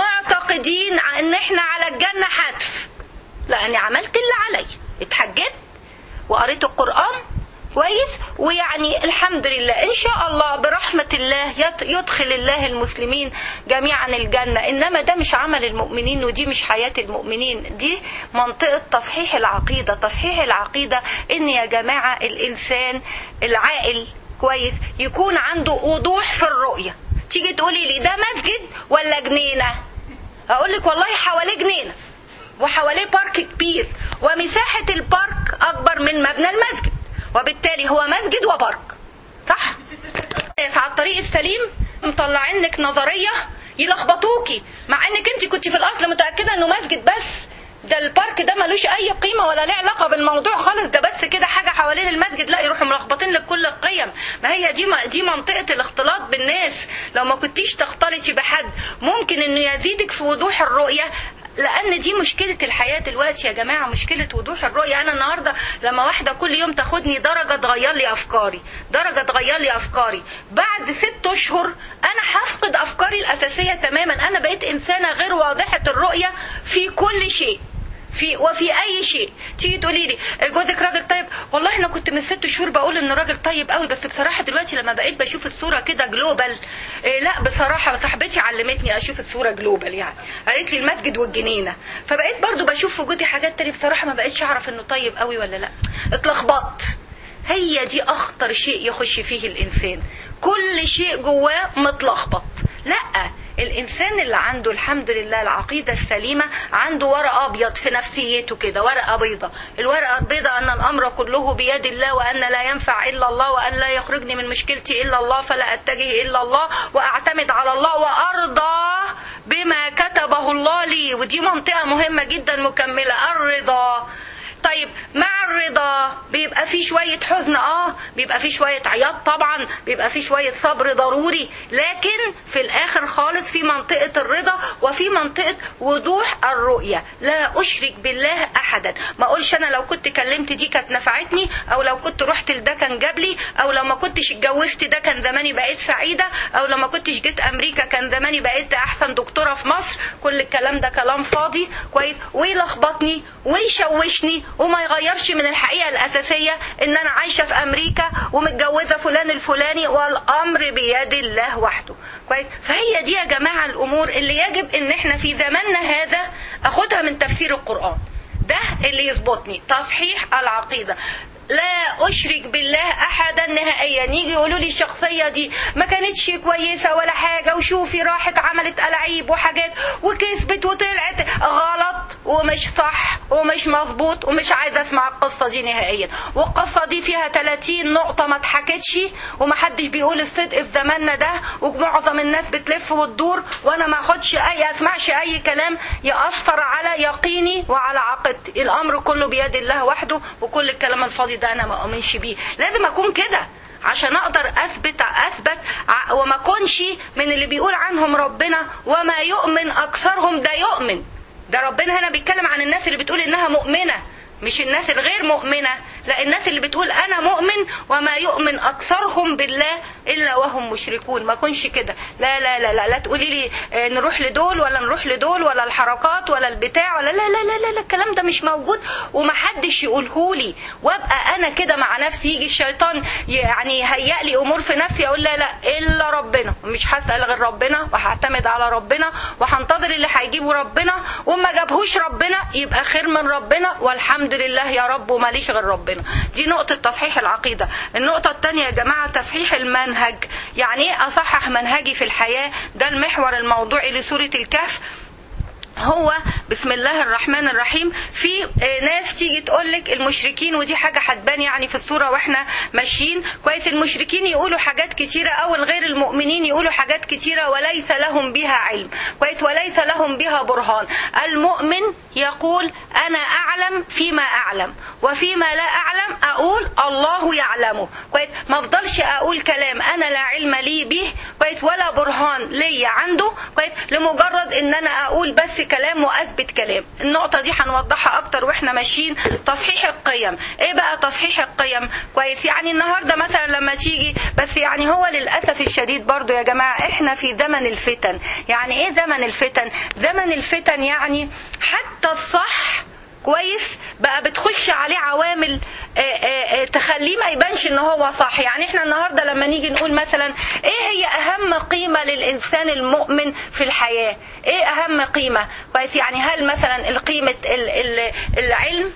معتقدين أن احنا على الجنة حتف لأني عملت اللي علي اتحجبت وقريت القرآن كويس ويعني الحمد لله ان شاء الله برحمه الله يت- يدخل الله المسلمين جميعا الجنه انما ده مش عمل المؤمنين ودي مش حياه المؤمنين دي منطقه تصحيح العقيده تصحيح العقيده ان يا جماعه الانسان العاقل كويس يكون عنده وضوح في الرؤيه تيجي تقولي لي ده مسجد ولا جنينه اقول لك والله حواليه جنينه وحواليه بارك كبير ومساحة البارك أكبر من مبنى المسجد وبالتالي هو مسجد وبارك صح؟ على الطريق السليم مطلعين لك نظرية يلخبطوكي مع انك انت كنت في الاصل متأكدة انه مسجد بس ده البارك ده ملوش اي قيمة ولا ليه علاقة بالموضوع خالص ده بس كده حاجة حوالين المسجد لا يروحوا ملخبطين لك كل القيم ما هي دي دي منطقة الاختلاط بالناس لو ما كنتيش تختلطي بحد ممكن انه يزيدك في وضوح الرؤية لان دي مشكله الحياه دلوقتي يا جماعه مشكله وضوح الرؤيه انا النهارده لما واحده كل يوم تاخدني درجه تغير لي افكاري درجه تغير لي افكاري بعد ست اشهر انا هفقد افكاري الاساسيه تماما انا بقيت انسانه غير واضحه الرؤيه في كل شيء في وفي اي شيء تيجي تقولي لي جوزك راجل طيب والله انا كنت من ست شهور بقول انه راجل طيب قوي بس بصراحه دلوقتي لما بقيت بشوف الصوره كده جلوبال إيه لا بصراحه صاحبتي علمتني اشوف الصوره جلوبال يعني قالت لي المسجد والجنينه فبقيت برضو بشوف في وجودي حاجات تانية بصراحه ما بقتش اعرف انه طيب قوي ولا لا اتلخبطت هي دي اخطر شيء يخش فيه الانسان كل شيء جواه متلخبط لا الانسان اللي عنده الحمد لله العقيده السليمه عنده ورق ابيض في نفسيته كده ورقه بيضه الورقه البيضه ان الامر كله بيد الله وان لا ينفع الا الله وان لا يخرجني من مشكلتي الا الله فلا اتجه الا الله واعتمد على الله وارضى بما كتبه الله لي ودي منطقه مهمه جدا مكمله الرضا طيب مع الرضا بيبقى في شوية حزن اه بيبقى في شوية عياط طبعا بيبقى في شوية صبر ضروري لكن في الاخر خالص في منطقة الرضا وفي منطقة وضوح الرؤية لا اشرك بالله احدا ما اقولش انا لو كنت كلمت دي كانت نفعتني او لو كنت رحت لده كان جاب لي او لو ما كنتش اتجوزت ده كان زماني بقيت سعيدة او لو ما كنتش جيت امريكا كان زماني بقيت احسن دكتورة في مصر كل الكلام ده كلام فاضي كويس ويلخبطني ويشوشني وما يغيرش من الحقيقة الأساسية إن أنا عايشة في أمريكا ومتجوزة فلان الفلاني والأمر بيد الله وحده كويس فهي دي يا جماعة الأمور اللي يجب إن إحنا في زماننا هذا أخدها من تفسير القرآن ده اللي يظبطني تصحيح العقيدة لا اشرك بالله احدا نهائيا يجي يقولوا لي الشخصيه دي ما كانتش كويسه ولا حاجه وشوفي راحت عملت الاعيب وحاجات وكسبت وطلعت غلط ومش صح ومش مظبوط ومش عايزه اسمع القصه دي نهائيا والقصه دي فيها 30 نقطه ما اتحكتش ومحدش بيقول الصدق في زماننا ده ومعظم الناس بتلف وتدور وانا ما اخدش اي اسمعش اي كلام ياثر على يقيني وعلى عقيدتي الامر كله بيد الله وحده وكل الكلام الفاضي ده انا ما اؤمنش بيه لازم اكون كده عشان اقدر اثبت اثبت ع- وما اكونش من اللي بيقول عنهم ربنا وما يؤمن اكثرهم ده يؤمن ده ربنا هنا بيتكلم عن الناس اللي بتقول انها مؤمنه مش الناس الغير مؤمنة لا الناس اللي بتقول أنا مؤمن وما يؤمن أكثرهم بالله إلا وهم مشركون ما كونش كده لا لا لا لا, لا تقولي لي آه، نروح لدول ولا نروح لدول ولا الحركات ولا البتاع ولا لا لا لا لا, لا الكلام ده مش موجود ومحدش يقولهولي وابقى أنا كده مع نفسي يجي الشيطان يعني يهيأ لي أمور في نفسي أقول لا لا إلا ربنا مش هسأل غير ربنا وهعتمد على ربنا وهنتظر اللي هيجيبه ربنا وما جابهوش ربنا يبقى خير من ربنا والحمد لله يا رب وماليش غير ربنا دي نقطة تصحيح العقيدة النقطة الثانية يا جماعة تصحيح المنهج يعني ايه اصحح منهجي في الحياة ده المحور الموضوعي لسورة الكهف هو بسم الله الرحمن الرحيم في ناس تيجي تقول لك المشركين ودي حاجه هتبان يعني في الصوره واحنا ماشيين كويس المشركين يقولوا حاجات كتيره او الغير المؤمنين يقولوا حاجات كتيره وليس لهم بها علم كويس وليس لهم بها برهان المؤمن يقول انا اعلم فيما اعلم وفيما لا اعلم اقول الله يعلمه كويس ما افضلش اقول كلام انا لا علم لي به كويس ولا برهان لي عنده كويس لمجرد ان انا اقول بس كلام واثبت كلام النقطه دي هنوضحها اكتر واحنا ماشيين تصحيح القيم ايه بقى تصحيح القيم كويس يعني النهارده مثلا لما تيجي بس يعني هو للاسف الشديد برضو يا جماعه احنا في زمن الفتن يعني ايه زمن الفتن زمن الفتن يعني حتى الصح كويس بقى بتخش عليه عوامل آآ آآ تخليه ما يبانش ان هو صح يعني احنا النهارده لما نيجي نقول مثلا ايه هي اهم قيمه للانسان المؤمن في الحياه ايه اهم قيمه كويس يعني هل مثلا القيمه العلم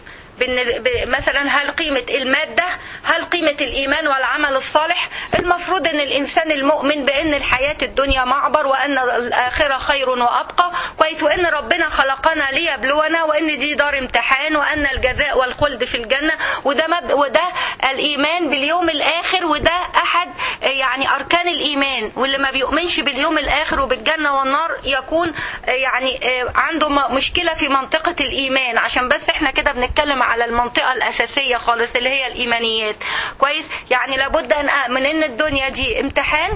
مثلا هل قيمة المادة هل قيمة الإيمان والعمل الصالح المفروض أن الإنسان المؤمن بأن الحياة الدنيا معبر وأن الآخرة خير وأبقى كويس وأن ربنا خلقنا ليبلونا وأن دي دار امتحان وأن الجزاء والخلد في الجنة وده, مب... وده الإيمان باليوم الآخر وده أحد يعني أركان الإيمان واللي ما بيؤمنش باليوم الآخر وبالجنة والنار يكون يعني عنده مشكلة في منطقة الإيمان عشان بس احنا كده بنتكلم على المنطقة الأساسية خالص اللي هي الإيمانيات كويس يعني لابد أن أؤمن أن الدنيا دي امتحان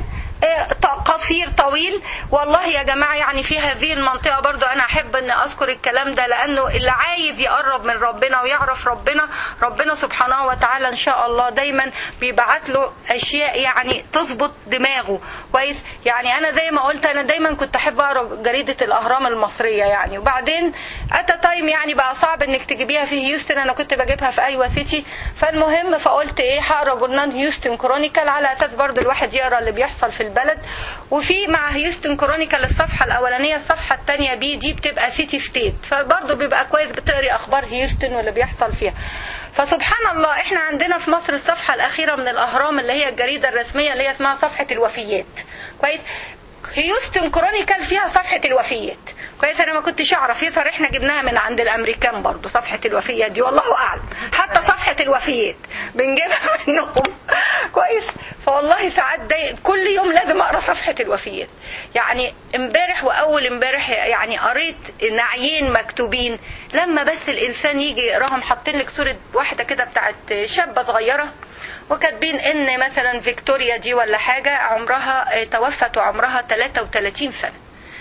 قصير طويل والله يا جماعة يعني في هذه المنطقة برضو أنا أحب أن أذكر الكلام ده لأنه اللي عايز يقرب من ربنا ويعرف ربنا ربنا سبحانه وتعالى إن شاء الله دايما بيبعت له أشياء يعني تظبط دماغه كويس يعني أنا زي ما قلت أنا دايما كنت أحب أقرأ جريدة الأهرام المصرية يعني وبعدين أتى تايم يعني بقى صعب إنك تجيبيها في هيوستن أنا كنت بجيبها في أيوة سيتي فالمهم فقلت إيه هقرا جورنال هيوستن كرونيكال على أساس برضو الواحد يقرا اللي بيحصل في البلد وفي مع هيوستن كرونيكال الصفحه الاولانيه الصفحه الثانيه بي دي بتبقى سيتي ستيت فبرضه بيبقى كويس بتقري اخبار هيوستن واللي بيحصل فيها فسبحان الله احنا عندنا في مصر الصفحه الاخيره من الاهرام اللي هي الجريده الرسميه اللي هي اسمها صفحه الوفيات كويس هيوستن كرونيكال فيها صفحة الوفيات كويس انا ما كنتش اعرف يظهر احنا جبناها من عند الامريكان برضو صفحة الوفيات دي والله اعلم حتى صفحة الوفيات بنجيبها منهم كويس فوالله ساعات دي كل يوم لازم اقرا صفحة الوفيات يعني امبارح واول امبارح يعني قريت نعيين مكتوبين لما بس الانسان يجي يقراهم حاطين لك صورة واحدة كده بتاعت شابة صغيرة وكاتبين ان مثلا فيكتوريا دي ولا حاجة عمرها توفت وعمرها 33 سنة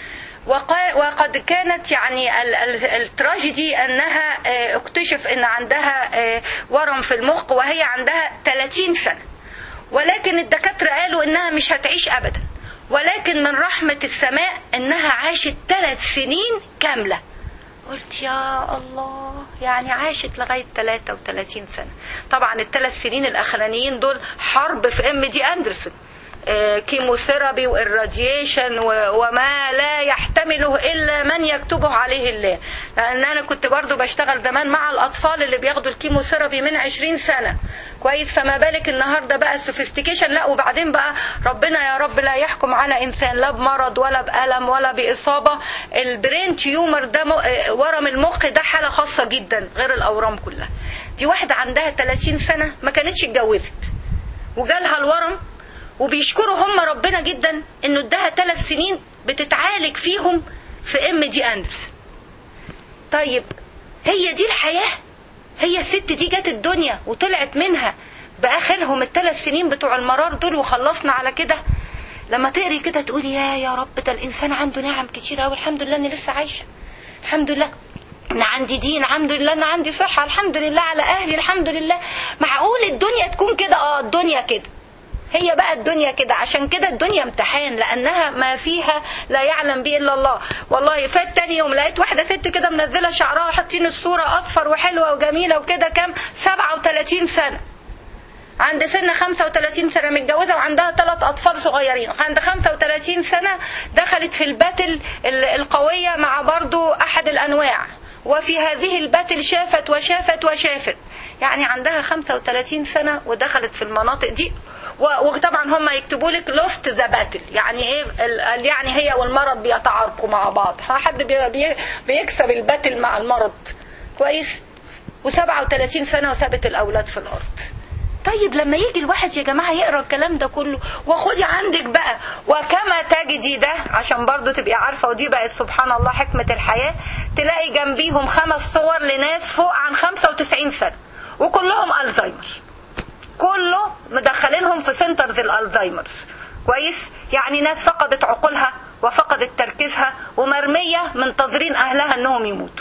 وقد كانت يعني التراجيدي انها اكتشف ان عندها ورم في المخ وهي عندها 30 سنة ولكن الدكاترة قالوا انها مش هتعيش ابدا ولكن من رحمة السماء انها عاشت ثلاث سنين كاملة قلت يا الله يعني عاشت لغاية 33 سنة طبعا الثلاث سنين الأخرانيين دول حرب في ام دي أندرسون كيموثيرابي والراديشن وما لا يحتمله الا من يكتبه عليه الله لان انا كنت برضو بشتغل زمان مع الاطفال اللي بياخدوا الكيموثيرابي من 20 سنه كويس فما بالك النهارده بقى السوفيستيكيشن لا وبعدين بقى ربنا يا رب لا يحكم على انسان لا بمرض ولا بالم ولا باصابه البرين تيومر ده ورم المخ ده حاله خاصه جدا غير الاورام كلها دي واحده عندها 30 سنه ما كانتش اتجوزت وجالها الورم وبيشكروا هم ربنا جدا انه اداها ثلاث سنين بتتعالج فيهم في ام دي اندرسون طيب هي دي الحياه هي الست دي جت الدنيا وطلعت منها باخرهم الثلاث سنين بتوع المرار دول وخلصنا على كده لما تقري كده تقولي يا يا رب ده الانسان عنده نعم كتير قوي الحمد لله اني لسه عايشه الحمد لله انا عندي دين الحمد لله انا عندي صحه الحمد لله على اهلي الحمد لله معقول الدنيا تكون كده اه الدنيا كده هي بقى الدنيا كده عشان كده الدنيا امتحان لانها ما فيها لا يعلم به الا الله والله فات تاني يوم لقيت واحده ست كده منزله شعرها حاطين الصوره اصفر وحلوه وجميله وكده كام 37 سنه عند سن 35 سنة متجوزة وعندها ثلاث أطفال صغيرين عند 35 سنة دخلت في الباتل القوية مع برضو أحد الأنواع وفي هذه الباتل شافت وشافت وشافت يعني عندها 35 سنة ودخلت في المناطق دي و- وطبعا هم يكتبوا لك لوست ذا باتل يعني ايه ال- ال- يعني هي والمرض بيتعاركوا مع بعض حد بي- بي- بيكسب الباتل مع المرض كويس و37 سنه وسابت الاولاد في الارض طيب لما يجي الواحد يا جماعه يقرا الكلام ده كله وخدي عندك بقى وكما تجدي ده عشان برضو تبقي عارفه ودي بقت سبحان الله حكمه الحياه تلاقي جنبيهم خمس صور لناس فوق عن 95 سنه وكلهم الزهايمر كله مدخلينهم في سنترز الالزهايمرز كويس يعني ناس فقدت عقولها وفقدت تركيزها ومرميه منتظرين اهلها انهم يموتوا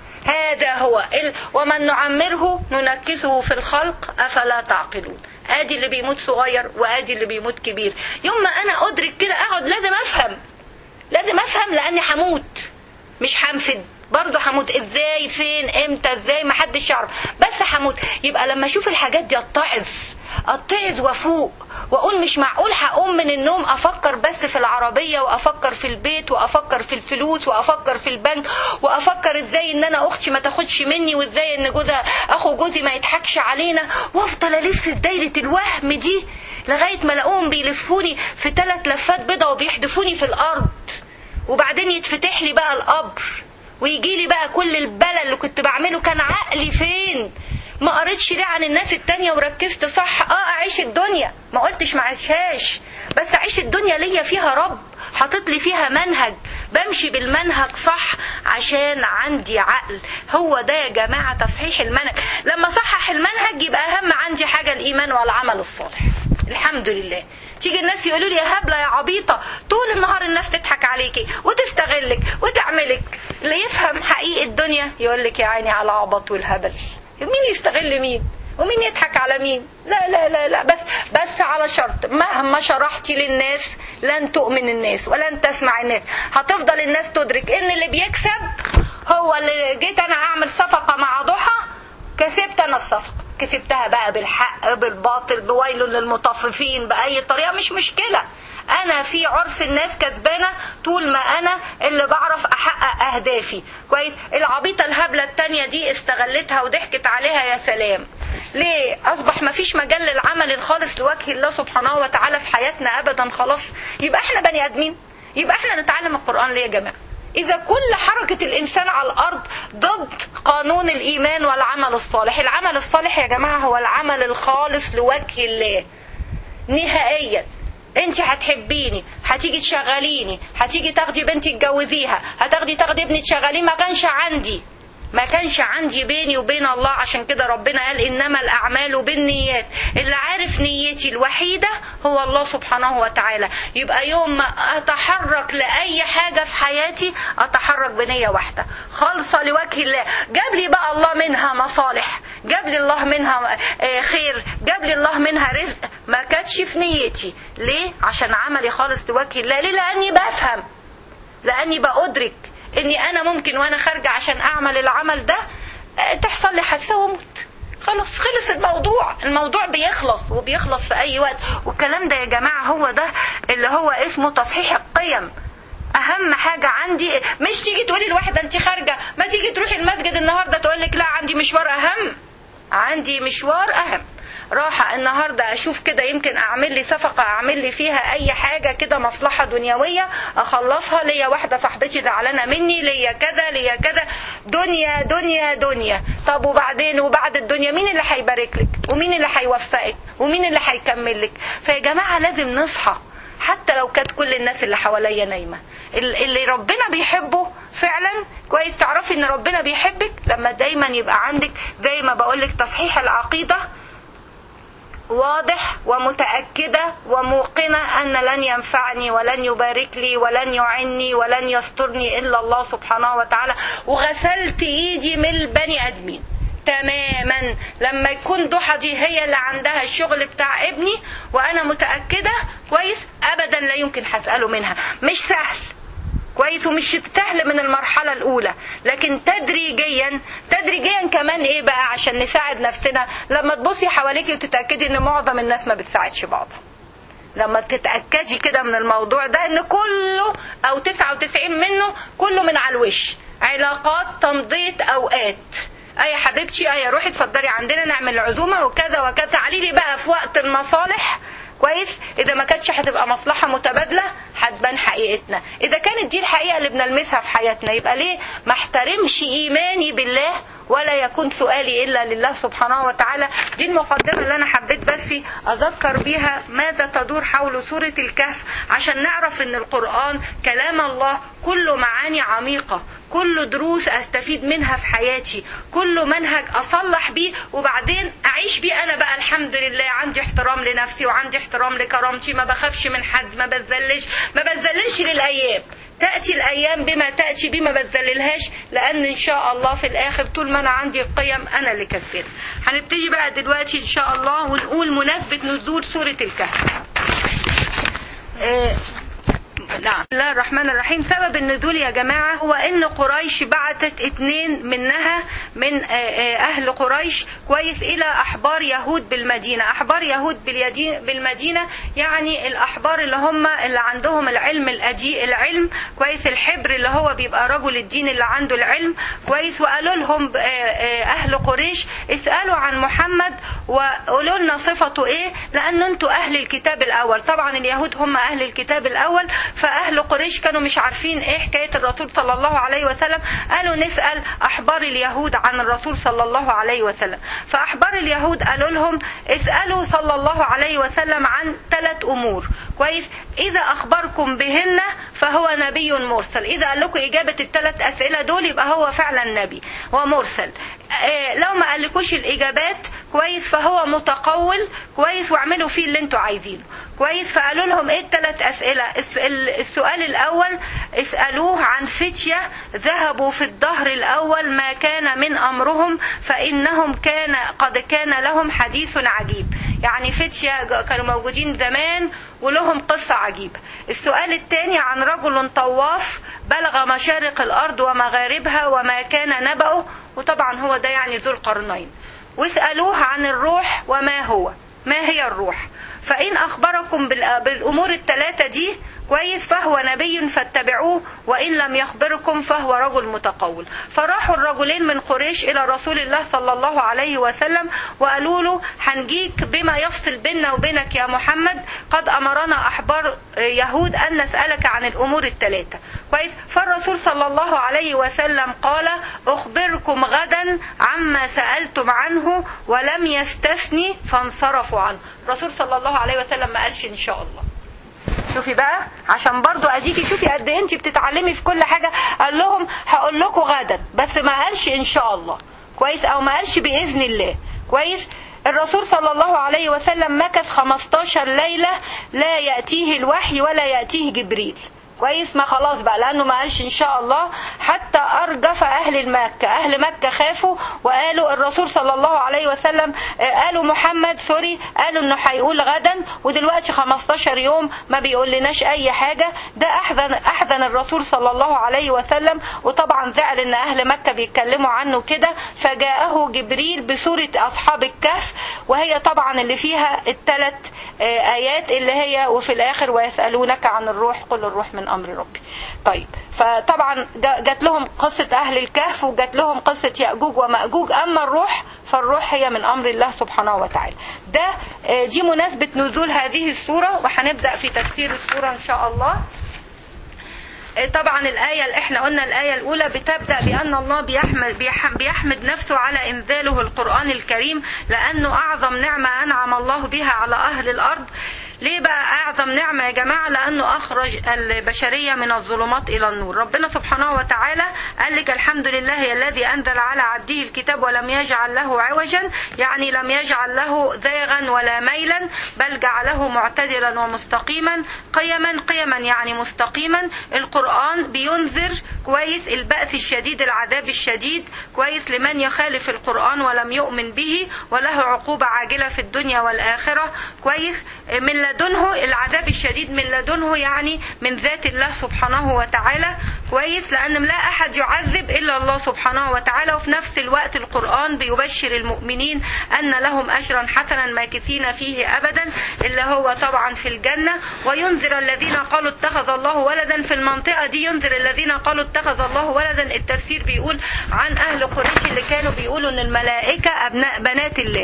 هذا هو ال... ومن نعمره ننكسه في الخلق افلا تعقلون ادي اللي بيموت صغير وادي اللي بيموت كبير يوم ما انا ادرك كده اقعد لازم افهم لازم افهم لاني هموت مش هنفد برضه هموت ازاي فين امتى ازاي محدش يعرف بس هموت يبقى لما اشوف الحاجات دي اتعظ اتعظ وافوق واقول مش معقول هقوم من النوم افكر بس في العربيه وافكر في البيت وافكر في الفلوس وافكر في البنك وافكر ازاي ان انا اختي ما تاخدش مني وازاي ان جوزها اخو جوزي ما يضحكش علينا وافضل الف في دايره الوهم دي لغايه ما الاقوهم بيلفوني في ثلاث لفات بيضه وبيحدفوني في الارض وبعدين يتفتح لي بقى القبر ويجي لي بقى كل البلا اللي كنت بعمله كان عقلي فين ما قريتش ليه عن الناس التانية وركزت صح اه اعيش الدنيا ما قلتش ما عيشهاش بس اعيش الدنيا ليا فيها رب حاطط لي فيها منهج بمشي بالمنهج صح عشان عندي عقل هو ده يا جماعة تصحيح المنهج لما صحح المنهج يبقى اهم عندي حاجة الايمان والعمل الصالح الحمد لله تيجي الناس يقولوا لي يا هبله يا عبيطه طول النهار الناس تضحك عليكي وتستغلك وتعملك اللي يفهم حقيقه الدنيا يقول لك يا عيني على العبط والهبل مين يستغل مين ومين يضحك على مين لا لا لا لا بس بس على شرط مهما شرحتي للناس لن تؤمن الناس ولن تسمع الناس هتفضل الناس تدرك ان اللي بيكسب هو اللي جيت انا اعمل صفقه مع ضحى كسبت انا الصفقه كسبتها بقى بالحق بالباطل بويل للمطففين باي طريقه مش مشكله انا في عرف الناس كسبانه طول ما انا اللي بعرف احقق اهدافي كويس العبيطه الهبله التانية دي استغلتها وضحكت عليها يا سلام ليه اصبح ما فيش مجال للعمل الخالص لوجه الله سبحانه وتعالى في حياتنا ابدا خلاص يبقى احنا بني ادمين يبقى احنا نتعلم القران ليه يا جماعه إذا كل حركة الإنسان على الأرض ضد قانون الإيمان والعمل الصالح العمل الصالح يا جماعة هو العمل الخالص لوجه الله نهائيا انت هتحبيني هتيجي تشغليني هتيجي تاخدي بنتي تجوزيها هتاخدي تاخدي ابني تشغليه ما كانش عندي ما كانش عندي بيني وبين الله عشان كده ربنا قال انما الاعمال بالنيات اللي عارف نيتي الوحيده هو الله سبحانه وتعالى يبقى يوم ما اتحرك لاي حاجه في حياتي اتحرك بنيه واحده خالصه لوجه الله جاب لي بقى الله منها مصالح جاب لي الله منها آه، خير جاب لي الله منها رزق ما كانتش في نيتي ليه عشان عملي خالص لوجه الله ليه لاني بفهم لاني بأدرك اني انا ممكن وانا خارجه عشان اعمل العمل ده آه، تحصل لي حادثه واموت خلاص خلص الموضوع الموضوع بيخلص وبيخلص في اي وقت والكلام ده يا جماعه هو ده اللي هو اسمه تصحيح القيم اهم حاجه عندي مش تيجي تقولي لواحده انت خارجه ما تيجي تروحي المسجد النهارده تقول لك لا عندي مشوار اهم عندي مشوار اهم راحة النهاردة أشوف كده يمكن أعمل لي صفقة أعمل لي فيها أي حاجة كده مصلحة دنيوية أخلصها ليا واحدة صاحبتي زعلانة مني ليا كذا ليا كذا دنيا دنيا دنيا طب وبعدين وبعد الدنيا مين اللي هيبارك لك ومين اللي هيوفقك ومين اللي هيكمل لك فيا جماعة لازم نصحى حتى لو كانت كل الناس اللي حواليا نايمة ال- اللي ربنا بيحبه فعلا كويس تعرفي ان ربنا بيحبك لما دايما يبقى عندك زي ما بقولك تصحيح العقيدة واضح ومتأكدة وموقنة أن لن ينفعني ولن يبارك لي ولن يعني ولن يسترني إلا الله سبحانه وتعالى وغسلت إيدي من البني آدمين تماما لما يكون ضحى دي هي اللي عندها الشغل بتاع ابني وأنا متأكدة كويس أبدا لا يمكن هسأله منها مش سهل كويس ومش سهل من المرحلة الأولى لكن تدريجيا تدريجيا كمان إيه بقى عشان نساعد نفسنا لما تبصي حواليكي وتتأكدي إن معظم الناس ما بتساعدش بعضها لما تتأكدي كده من الموضوع ده إن كله أو 99 منه كله من على الوش علاقات تمضية أوقات أي حبيبتي أي روحي اتفضلي عندنا نعمل عزومة وكذا وكذا تعالي لي بقى في وقت المصالح كويس اذا ما كانتش هتبقى مصلحه متبادله هتبان حقيقتنا اذا كانت دي الحقيقه اللي بنلمسها في حياتنا يبقى ليه ما احترمش ايماني بالله ولا يكون سؤالي الا لله سبحانه وتعالى دي المقدمه اللي انا حبيت بس اذكر بيها ماذا تدور حول سوره الكهف عشان نعرف ان القران كلام الله كله معاني عميقه كله دروس استفيد منها في حياتي كله منهج اصلح بيه وبعدين اعيش بيه انا بقى الحمد لله عندي احترام لنفسي وعندي احترام لكرامتي ما بخافش من حد ما بتذلش ما بتذللش للايام تأتي الأيام بما تأتي بما بتذللهاش لأن إن شاء الله في الآخر طول ما أنا عندي القيم أنا اللي كسبان هنبتدي بقى دلوقتي إن شاء الله ونقول مناسبة نزول سورة الكهف إيه نعم بسم الله الرحمن الرحيم سبب النزول يا جماعة هو ان قريش بعتت اتنين منها من اهل قريش كويس الى احبار يهود بالمدينة احبار يهود بالمدينة يعني الاحبار اللي هم اللي عندهم العلم الأدي العلم كويس الحبر اللي هو بيبقى رجل الدين اللي عنده العلم كويس وقالوا لهم اهل قريش اسألوا عن محمد وقولوا لنا صفته ايه لان انتوا اهل الكتاب الاول طبعا اليهود هم اهل الكتاب الاول فأهل قريش كانوا مش عارفين إيه حكاية الرسول صلى الله عليه وسلم قالوا نسأل أحبار اليهود عن الرسول صلى الله عليه وسلم فأحبار اليهود قالوا لهم اسألوا صلى الله عليه وسلم عن ثلاث أمور كويس إذا أخبركم بهن فهو نبي مرسل إذا قال لكم إجابة الثلاث أسئلة دول يبقى هو فعلا نبي ومرسل إيه لو ما قالكوش الإجابات كويس فهو متقول كويس واعملوا فيه اللي انتوا عايزينه كويس فقالوا لهم ايه الثلاث اسئله السؤال الاول اسالوه عن فتيه ذهبوا في الدهر الاول ما كان من امرهم فانهم كان قد كان لهم حديث عجيب يعني فتيه كانوا موجودين زمان ولهم قصة عجيبة السؤال الثاني عن رجل طواف بلغ مشارق الأرض ومغاربها وما كان نبأه وطبعا هو ده يعني ذو القرنين واسألوه عن الروح وما هو ما هي الروح فإن أخبركم بالأمور الثلاثة دي كويس فهو نبي فاتبعوه وإن لم يخبركم فهو رجل متقول فراحوا الرجلين من قريش إلى رسول الله صلى الله عليه وسلم وقالوا له هنجيك بما يفصل بيننا وبينك يا محمد قد أمرنا أحبار يهود أن نسألك عن الأمور الثلاثة كويس فالرسول صلى الله عليه وسلم قال أخبركم غدا عما سألتم عنه ولم يستثني فانصرفوا عنه الرسول صلى الله عليه وسلم ما قالش إن شاء الله شوفي بقى عشان برضو اديكي شوفي قد ايه انت بتتعلمي في كل حاجه قال لهم هقول لكم غدا بس ما قالش ان شاء الله كويس او ما قالش باذن الله كويس الرسول صلى الله عليه وسلم مكث 15 ليله لا ياتيه الوحي ولا ياتيه جبريل كويس ما خلاص بقى لانه ما قالش ان شاء الله حتى ارجف اهل مكه اهل مكه خافوا وقالوا الرسول صلى الله عليه وسلم قالوا محمد سوري قالوا انه هيقول غدا ودلوقتي 15 يوم ما بيقول لناش اي حاجه ده احزن احزن الرسول صلى الله عليه وسلم وطبعا زعل ان اهل مكه بيتكلموا عنه كده فجاءه جبريل بسوره اصحاب الكهف وهي طبعا اللي فيها الثلاث ايات اللي هي وفي الاخر ويسالونك عن الروح قل الروح من امر ربي طيب فطبعا جات لهم قصة أهل الكهف وجات لهم قصة يأجوج ومأجوج أما الروح فالروح هي من أمر الله سبحانه وتعالى ده دي مناسبة نزول هذه السورة وهنبدأ في تفسير السورة إن شاء الله طبعا الآية اللي احنا قلنا الآية الأولى بتبدأ بأن الله بيحمد, بيحمد نفسه على إنزاله القرآن الكريم لأنه أعظم نعمة أنعم الله بها على أهل الأرض ليه بقى أعظم نعمة يا جماعة لأنه أخرج البشرية من الظلمات إلى النور ربنا سبحانه وتعالى قال لك الحمد لله الذي أنزل على عبده الكتاب ولم يجعل له عوجا يعني لم يجعل له زيغا ولا ميلا بل جعله معتدلا ومستقيما قيما قيما يعني مستقيما القرآن بينذر كويس البأس الشديد العذاب الشديد كويس لمن يخالف القرآن ولم يؤمن به وله عقوبة عاجلة في الدنيا والآخرة كويس من لدنه العذاب الشديد من لدنه يعني من ذات الله سبحانه وتعالى كويس لأن لا أحد يعذب إلا الله سبحانه وتعالى وفي نفس الوقت القرآن بيبشر المؤمنين أن لهم أجرا حسنا ماكثين فيه أبدا اللي هو طبعا في الجنة وينذر الذين قالوا اتخذ الله ولدا في المنطقة دي ينذر الذين قالوا اتخذ الله ولدا التفسير بيقول عن أهل قريش اللي كانوا بيقولوا أن الملائكة أبناء بنات الله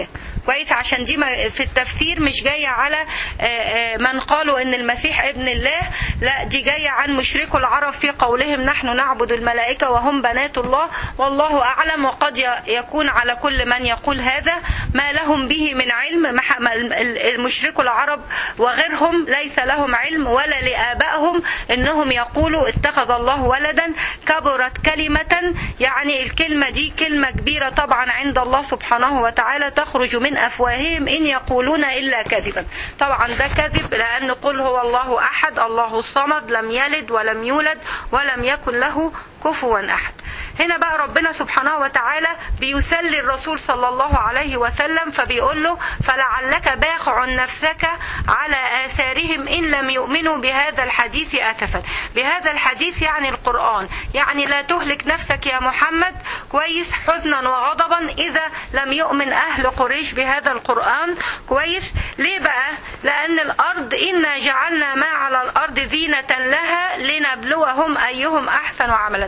كويس عشان دي ما- في التفسير مش جايه على آه، آه، من قالوا ان المسيح ابن الله لا دي جايه عن مشركو العرب في قولهم نحن نعبد الملائكه وهم بنات الله والله اعلم وقد ي- يكون على كل من يقول هذا ما لهم به من علم مح- ما ال- ال- المشركو العرب وغيرهم ليس لهم علم ولا لآبائهم انهم يقولوا اتخذ الله ولدا كبرت كلمة يعني الكلمة دي كلمة كبيرة طبعا عند الله سبحانه وتعالى تخرج من أفواههم إن يقولون إلا كذبا طبعا ده كذب لأن قل هو الله أحد الله الصمد لم يلد ولم يولد ولم يكن له كفوا أحد هنا بقى ربنا سبحانه وتعالى بيسلي الرسول صلى الله عليه وسلم فبيقول له فلعلك باخع نفسك على آثارهم إن لم يؤمنوا بهذا الحديث أسفا بهذا الحديث يعني القرآن يعني لا تهلك نفسك يا محمد كويس حزنا وغضبا إذا لم يؤمن أهل قريش بهذا القرآن كويس ليه بقى لأن الأرض إنا جعلنا ما على الأرض زينة لها لنبلوهم أيهم أحسن عملا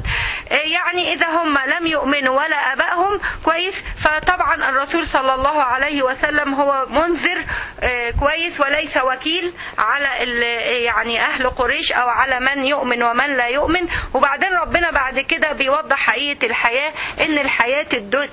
يعني إذا هم لم يؤمنوا ولا أبائهم كويس فطبعا الرسول صلى الله عليه وسلم هو منذر آه، كويس وليس وكيل على ال- يعني أهل قريش أو على من يؤمن ومن لا يؤمن وبعدين ربنا بعد كده بيوضح حقيقة الحياة إن الحياة الدنيا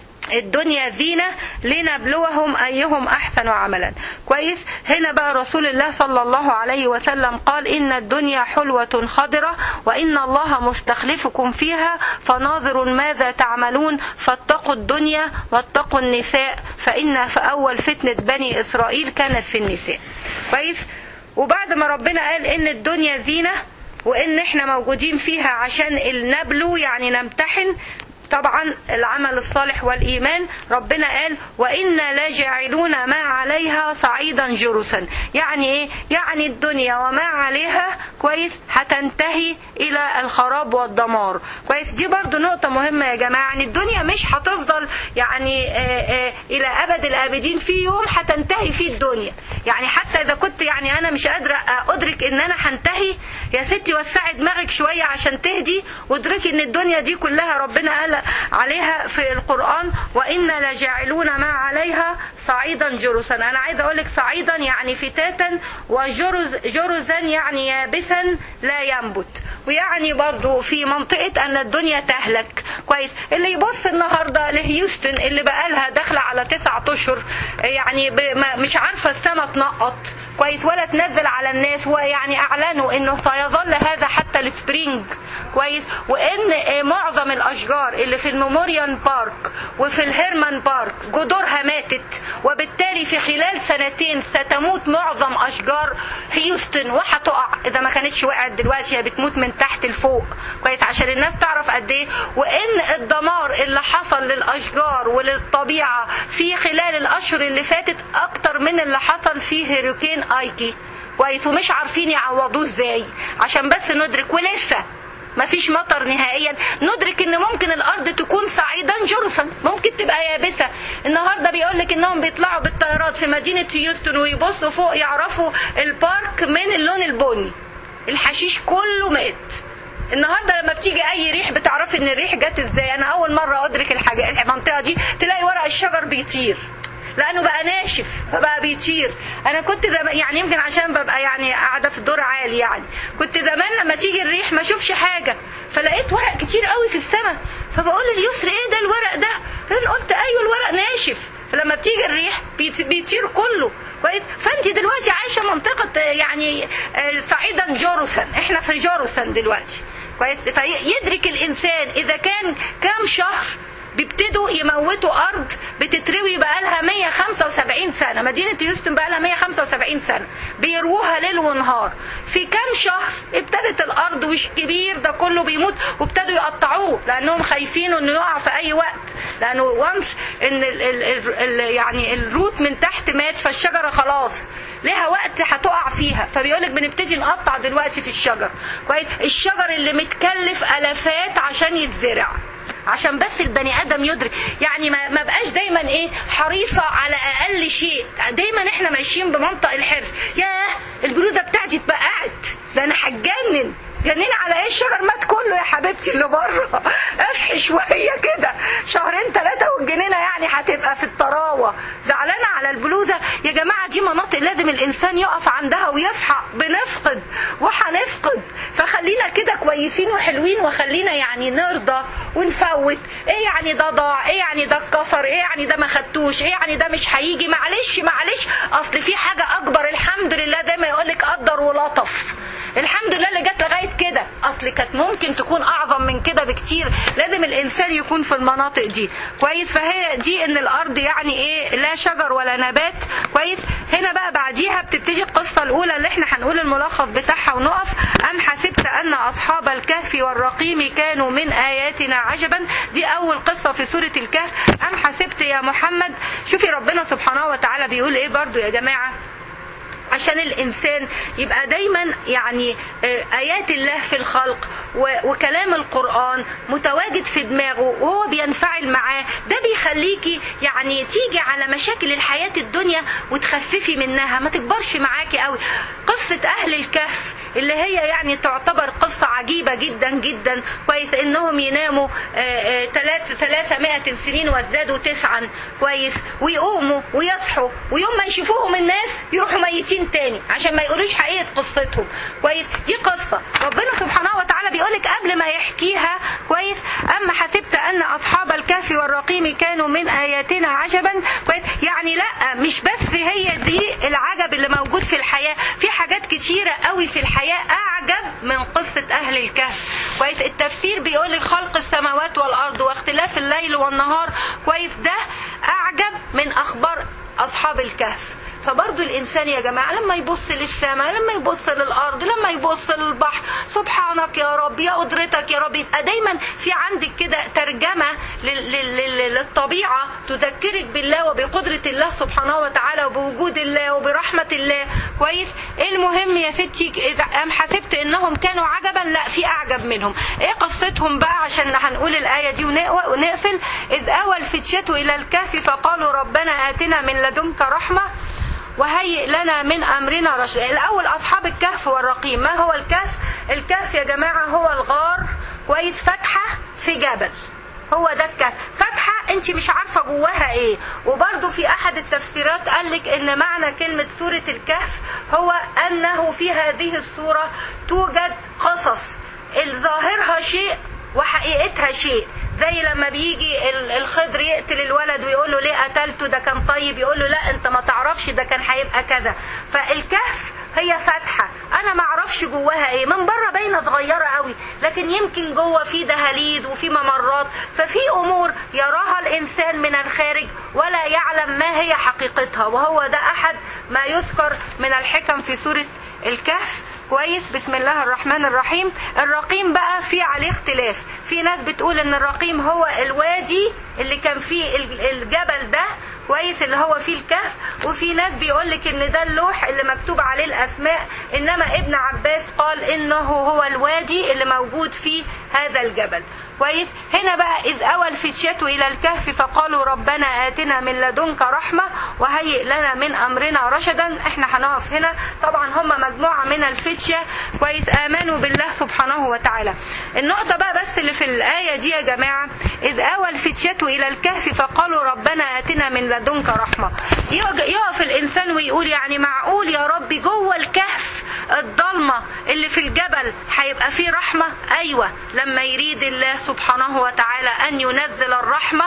الدنيا زينة لنبلوهم أيهم أحسن عملا كويس هنا بقى رسول الله صلى الله عليه وسلم قال إن الدنيا حلوة خضرة وإن الله مستخلفكم فيها فناظر ماذا تعملون فاتقوا الدنيا واتقوا النساء فإن في أول فتنة بني إسرائيل كانت في النساء كويس وبعد ما ربنا قال إن الدنيا زينة وإن إحنا موجودين فيها عشان النبلو يعني نمتحن طبعا العمل الصالح والإيمان ربنا قال وإنا لجاعلون ما عليها صعيدا جرسا يعني إيه؟ يعني الدنيا وما عليها كويس هتنتهي إلى الخراب والدمار كويس دي برضو نقطة مهمة يا جماعة يعني الدنيا مش هتفضل يعني آه آه إلى أبد الآبدين في يوم هتنتهي فيه الدنيا يعني حتى إذا كنت يعني أنا مش قادرة أدرك إن أنا هنتهي يا ستي وسعي دماغك شوية عشان تهدي وادركي إن الدنيا دي كلها ربنا قال عليها في القرآن وإنا لجاعلون ما عليها صعيدا جرسا أنا عايزة أقول لك صعيدا يعني فتاتا وجرز جرزا يعني يابسا لا ينبت ويعني برضو في منطقة أن الدنيا تهلك كويس اللي يبص النهاردة لهيوستن اللي بقالها داخلة على تسعة أشهر يعني ب- ما- مش عارفة السما تنقط كويس ولا تنزل على الناس ويعني أعلنوا إنه سيظل هذا حتى السبرينج كويس وإن آه، معظم الأشجار اللي في الميموريال بارك وفي الهيرمان بارك جذورها ماتت وبالتالي في خلال سنتين ستموت معظم أشجار هيوستن وهتقع إذا ما كانتش وقعت دلوقتي هي بتموت من تحت لفوق كويس عشان الناس تعرف قد إيه وإن الدمار اللي حصل للأشجار وللطبيعة في خلال الأشهر اللي فاتت أكتر من اللي حصل في هيروكين آيكي كويس ومش عارفين يعوضوه ازاي عشان بس ندرك ولسه مفيش مطر نهائيا ندرك ان ممكن الارض تكون صعيدا جرسا ممكن تبقى يابسه النهارده بيقول لك انهم بيطلعوا بالطيارات في مدينه هيوستن ويبصوا فوق يعرفوا البارك من اللون البني الحشيش كله مات النهارده لما بتيجي اي ريح بتعرفي ان الريح جت ازاي انا اول مره ادرك الحاجه المنطقه دي تلاقي ورق الشجر بيطير لانه بقى ناشف فبقى بيطير انا كنت زمان يعني يمكن عشان ببقى يعني قاعده في الدور عالي يعني كنت زمان لما تيجي الريح ما اشوفش حاجه فلقيت ورق كتير قوي في السماء فبقول لليسر ايه ده الورق ده فانا قلت ايوه الورق ناشف فلما بتيجي الريح بيت- بيطير كله كويس فانت دلوقتي عايشه منطقه آه، يعني آه، صعيدا جورسن احنا في جورسن دلوقتي كويس فيدرك الانسان اذا كان كام شهر بيبتدوا يموتوا ارض بتتروي بقالها 175 سنه مدينه هيوستن بقالها 175 سنه بيروها ليل ونهار في كام شهر ابتدت الارض وش كبير ده كله بيموت وابتدوا يقطعوه لانهم خايفين انه يقع في اي وقت لانه وانس ان ال ال ال ال يعني الروت من تحت مات فالشجره خلاص لها وقت هتقع فيها فبيقولك بنبتدي نقطع دلوقتي في الشجر كويس الشجر اللي متكلف الافات عشان يتزرع عشان بس البني ادم يدرك يعني ما, ما بقاش دايما ايه حريصه على اقل شيء دايما احنا ماشيين بمنطق الحرص ياه البلوزه بتاعتي اتبقعت ده انا هتجنن جنين على ايه الشجر مات كله يا حبيبتي اللي بره اصحي شويه كده شهرين ثلاثه والجنينه يعني هتبقى في الطراوه زعلانه على البلوزه يا جماعه دي مناطق لازم الانسان يقف عندها ويصحى بنفقد وهنفقد فخلينا كده كويسين وحلوين وخلينا يعني نرضى ونفوت ايه يعني ده ضاع ايه يعني ده اتكسر ايه يعني ده ما خدتوش ايه يعني ده مش هيجي معلش معلش اصل في حاجه اكبر الحمد لله زي ما يقولك قدر ولطف الحمد لله اللي جت لغايه كده اصل كانت ممكن تكون اعظم من كده بكتير لازم الانسان يكون في المناطق دي كويس فهي دي ان الارض يعني ايه لا شجر ولا نبات كويس هنا بقى بعديها بتبتدي القصه الاولى اللي احنا هنقول الملخص بتاعها ونقف ام حسبت ان اصحاب الكهف والرقيم كانوا من اياتنا عجبا دي اول قصه في سوره الكهف ام حسبت يا محمد شوفي ربنا سبحانه وتعالى بيقول ايه برضو يا جماعه عشان الإنسان يبقى دايما يعني آيات الله في الخلق وكلام القرآن متواجد في دماغه وهو بينفعل معاه ده بيخليكي يعني تيجي على مشاكل الحياة الدنيا وتخففي منها ما تكبرش معاكي قوي قصة أهل الكهف اللي هي يعني تعتبر قصة عجيبة جدا جدا كويس انهم يناموا ثلاث ثلاثمائة سنين وازدادوا تسعا كويس ويقوموا ويصحوا ويوم ما يشوفوهم الناس يروحوا ميتين تاني عشان ما يقولوش حقيقة قصتهم كويس دي قصة ربنا سبحانه وتعالى بيقولك قبل ما يحكيها كويس اما حسبت ان اصحاب الكهف والرقيم كانوا من اياتنا عجبا كويس يعني لا مش بس هي دي العجب اللي موجود في الحياة في حاجات كتيرة قوي في الحياة الحياة أعجب من قصة أهل الكهف كويس التفسير بيقول لك خلق السماوات والأرض واختلاف الليل والنهار كويس ده أعجب من أخبار أصحاب الكهف فبرضه الإنسان يا جماعة لما يبص للسماء لما يبص للأرض لما يبص للبحر سبحانك يا رب يا قدرتك يا رب يبقى دايما في عندك كده ترجمة للطبيعة تذكرك بالله وبقدرة الله سبحانه وتعالى وبوجود الله وبرحمة الله كويس المهم يا ستي أم حسبت إنهم كانوا عجبا لا في أعجب منهم إيه قصتهم بقى عشان هنقول الآية دي ونقفل إذ أوى الفتية إلى الكهف فقالوا ربنا آتنا من لدنك رحمة وهيئ لنا من امرنا رشدا الاول اصحاب الكهف والرقيم ما هو الكهف الكهف يا جماعه هو الغار كويس فتحه في جبل هو ده الكهف فتحة انت مش عارفة جواها ايه وبرضو في احد التفسيرات قالك ان معنى كلمة سورة الكهف هو انه في هذه السورة توجد قصص ظاهرها شيء وحقيقتها شيء زي لما بيجي الخضر يقتل الولد ويقول له ليه قتلته ده كان طيب يقول له لا انت ما تعرفش ده كان هيبقى كذا فالكهف هي فاتحة انا ما اعرفش جواها ايه من بره باينه صغيره قوي لكن يمكن جوه في دهاليز وفي ممرات ففي امور يراها الانسان من الخارج ولا يعلم ما هي حقيقتها وهو ده احد ما يذكر من الحكم في سوره الكهف كويس بسم الله الرحمن الرحيم الرقيم بقى في عليه اختلاف في ناس بتقول ان الرقيم هو الوادي اللي كان فيه الجبل ده كويس اللي هو فيه الكهف وفي ناس بيقول لك ان ده اللوح اللي مكتوب عليه الاسماء انما ابن عباس قال انه هو الوادي اللي موجود فيه هذا الجبل كويس هنا بقى إذ أوى الفتية إلى الكهف فقالوا ربنا آتنا من لدنك رحمة وهيئ لنا من أمرنا رشدا احنا هنقف هنا طبعا هم مجموعة من الفتية كويس آمنوا بالله سبحانه وتعالى النقطة بقى بس اللي في الآية دي يا جماعة إذ أوى الفتية إلى الكهف فقالوا ربنا آتنا من لدنك رحمة يقف الإنسان ويقول يعني معقول يا ربي جوه الكهف الضلمة اللي في الجبل هيبقى فيه رحمة أيوة لما يريد الله سبحانه وتعالى أن ينزل الرحمة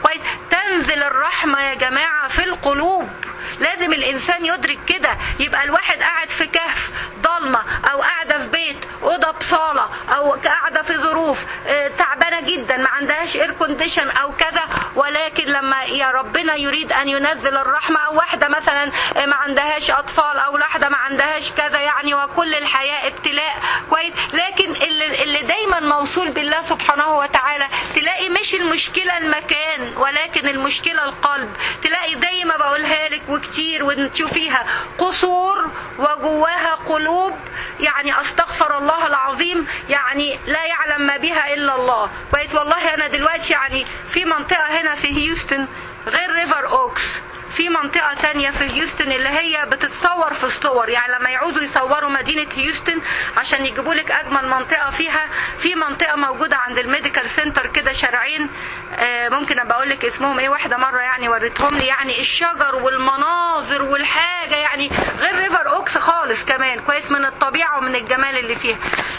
تنزل الرحمة يا جماعة في القلوب لازم الإنسان يدرك كده يبقى الواحد قاعد في كهف ضلمة أو قاعدة في بيت أوضة بصالة أو قاعدة في ظروف تعبانة جدا ما عندهاش اير كونديشن أو كذا ولكن لما يا ربنا يريد أن ينزل الرحمة أو واحدة مثلا ما عندهاش أطفال أو واحدة ما عندهاش كذا يعني وكل الحياة ابتلاء كويس لكن اللي, اللي دايما موصول بالله سبحانه وتعالى تلاقي مش المشكلة المكان ولكن المشكلة القلب تلاقي زي ما بقولها لك وكتير وتشوفيها قصور وجواها قلوب يعني استغفر الله العظيم يعني لا يعلم ما بها الا الله كويس والله انا دلوقتي يعني في منطقه هنا في هيوستن غير ريفر اوكس في منطقة تانية في هيوستن اللي هي بتتصور في الصور يعني لما يعودوا يصوروا مدينة هيوستن عشان يجيبوا لك أجمل منطقة فيها في منطقة موجودة عند الميديكال سنتر كده شارعين آه، ممكن ابقى اقول لك اسمهم ايه واحدة مرة يعني وريتهم لي يعني الشجر والمناظر والحاجة يعني غير ريفر اوكس خالص كمان كويس من الطبيعة ومن الجمال اللي فيها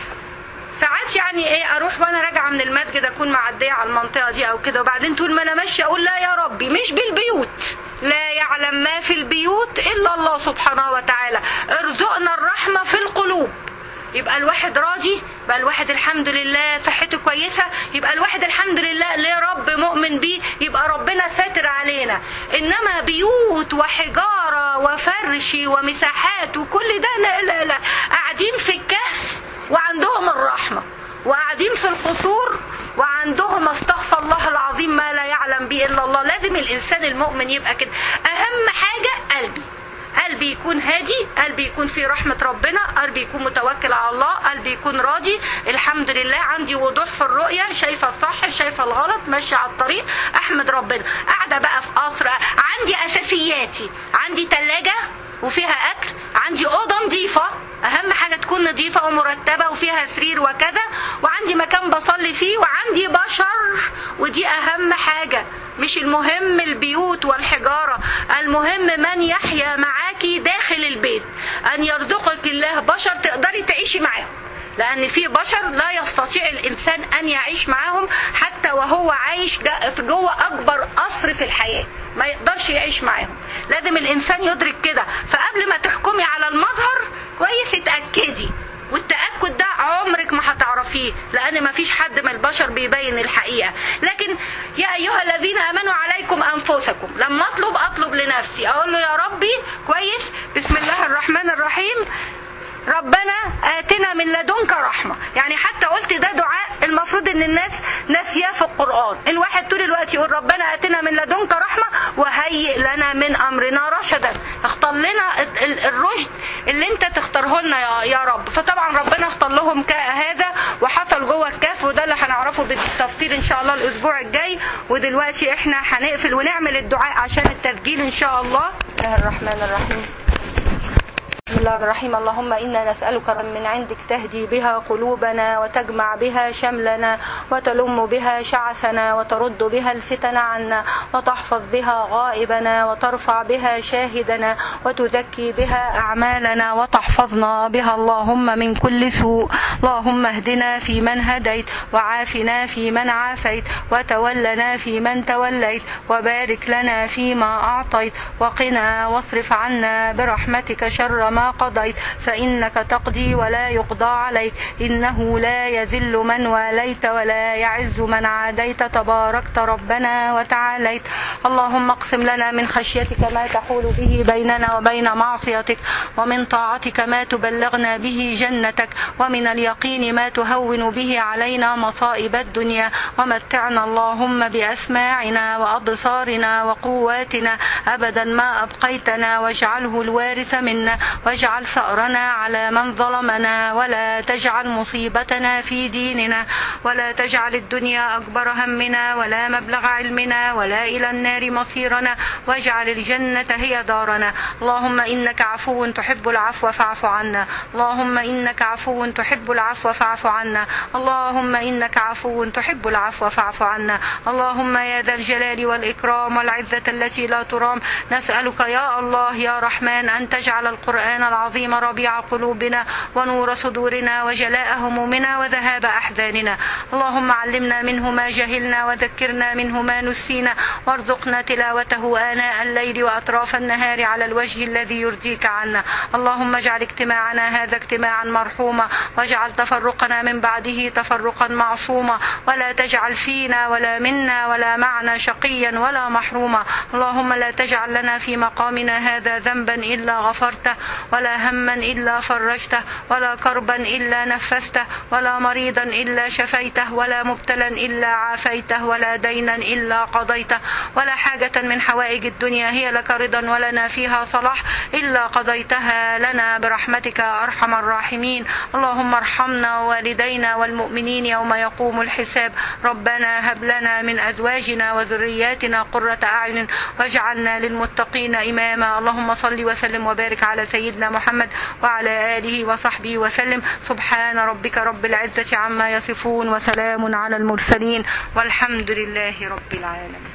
ساعات يعني ايه اروح وانا راجعه من المسجد اكون معديه على المنطقه دي او كده وبعدين طول ما انا ماشيه اقول لا يا ربي مش بالبيوت لا يعلم ما في البيوت الا الله سبحانه وتعالى ارزقنا الرحمه في القلوب يبقى الواحد راضي يبقى الواحد الحمد لله صحته كويسه يبقى الواحد الحمد لله ليه رب مؤمن بيه يبقى ربنا ساتر علينا انما بيوت وحجاره وفرش ومساحات وكل ده لا لا لا قاعدين في الكهف وعندهم الرحمه وقاعدين في القصور وعندهم استغفر الله العظيم ما لا يعلم به الا الله لازم الانسان المؤمن يبقى كده اهم حاجه قلبي قلبي يكون هادي قلبي يكون فيه رحمة ربنا قلبي يكون متوكل على الله قلبي يكون راضي الحمد لله عندي وضوح في الرؤية شايفة الصح شايفة الغلط ماشية على الطريق أحمد ربنا قاعدة بقى في قصر عندي أساسياتي عندي تلاجة وفيها أكل عندي أوضة نظيفة أهم حاجة تكون نظيفة ومرتبة وفيها سرير وكذا وعندي مكان بصلي فيه وعندي بشر ودي أهم حاجة مش المهم البيوت والحجارة المهم من يحيا معاكي داخل البيت أن يرزقك الله بشر تقدري تعيشي معاهم لأن في بشر لا يستطيع الإنسان أن يعيش معاهم حتى وهو عايش في جوه أكبر قصر في الحياة ما يقدرش يعيش معاهم لازم الإنسان يدرك كده فقبل ما تحكمي على المظهر كويس اتأكدي والتأكد ده عمرك ما هتعرفيه لأن ما فيش حد من البشر بيبين الحقيقة لكن يا أيها الذين آمنوا عليكم أنفسكم لما أطلب أطلب لنفسي أقول له يا ربي كويس بسم الله الرحمن الرحيم ربنا آتنا من لدنك رحمة يعني حتى قلت ده دعاء المفروض ان الناس ناسياه في القرآن الواحد طول الوقت يقول ربنا آتنا من لدنك رحمة وهيئ لنا من أمرنا رشدا اختار لنا الرشد اللي انت تختاره لنا يا, يا رب فطبعا ربنا اختار لهم هذا وحصل جوه الكهف وده اللي هنعرفه بالتفصيل ان شاء الله الاسبوع الجاي ودلوقتي احنا هنقفل ونعمل الدعاء عشان التسجيل ان شاء الله الله الرحمن الرحيم بسم الله الرحيم اللهم إنا نسألك من عندك تهدي بها قلوبنا وتجمع بها شملنا وتلم بها شعثنا وترد بها الفتن عنا وتحفظ بها غائبنا وترفع بها شاهدنا وتزكي بها أعمالنا وتحفظنا بها اللهم من كل سوء اللهم اهدنا في من هديت وعافنا في من عافيت وتولنا في من توليت وبارك لنا فيما أعطيت وقنا واصرف عنا برحمتك شر ما قضيت فإنك تقضي ولا يقضى عليك إنه لا يذل من واليت ولا يعز من عاديت تباركت ربنا وتعاليت اللهم اقسم لنا من خشيتك ما تحول به بيننا وبين معصيتك ومن طاعتك ما تبلغنا به جنتك ومن اليقين ما تهون به علينا مصائب الدنيا ومتعنا اللهم بأسماعنا وأبصارنا وقواتنا أبدا ما أبقيتنا واجعله الوارث منا واجعل ثأرنا على من ظلمنا ولا تجعل مصيبتنا في ديننا ولا تجعل الدنيا أكبر همنا ولا مبلغ علمنا ولا إلى النار مصيرنا واجعل الجنة هي دارنا اللهم إنك عفو تحب العفو فاعف عنا اللهم إنك عفو تحب العفو فاعف عنا اللهم إنك عفو تحب العفو فاعف عنا اللهم يا ذا الجلال والإكرام والعزة التي لا ترام نسألك يا الله يا رحمن أن تجعل القرآن العظيم ربيع قلوبنا ونور صدورنا وجلاء همومنا وذهاب أحزاننا اللهم علمنا منه ما جهلنا وذكرنا منه ما نسينا وارزقنا تلاوته آناء الليل وأطراف النهار على الوجه الذي يرضيك عنا اللهم اجعل اجتماعنا هذا اجتماعا مرحوما واجعل تفرقنا من بعده تفرقا معصوما ولا تجعل فينا ولا منا ولا معنا شقيا ولا محروما اللهم لا تجعل لنا في مقامنا هذا ذنبا إلا غفرته ولا هما إلا فرجته ولا كربا إلا نفسته ولا مريضا إلا شفيته ولا مبتلا إلا عافيته ولا دينا إلا قضيته ولا حاجة من حوائج الدنيا هي لك رضا ولنا فيها صلاح إلا قضيتها لنا برحمتك يا أرحم الراحمين اللهم ارحمنا ووالدينا والمؤمنين يوم يقوم الحساب ربنا هب لنا من أزواجنا وذرياتنا قرة أعين واجعلنا للمتقين إماما اللهم صل وسلم وبارك على سيدنا محمد وعلى آله وصحبه وسلم سبحان ربك رب العزة عما يصفون وسلام على المرسلين والحمد لله رب العالمين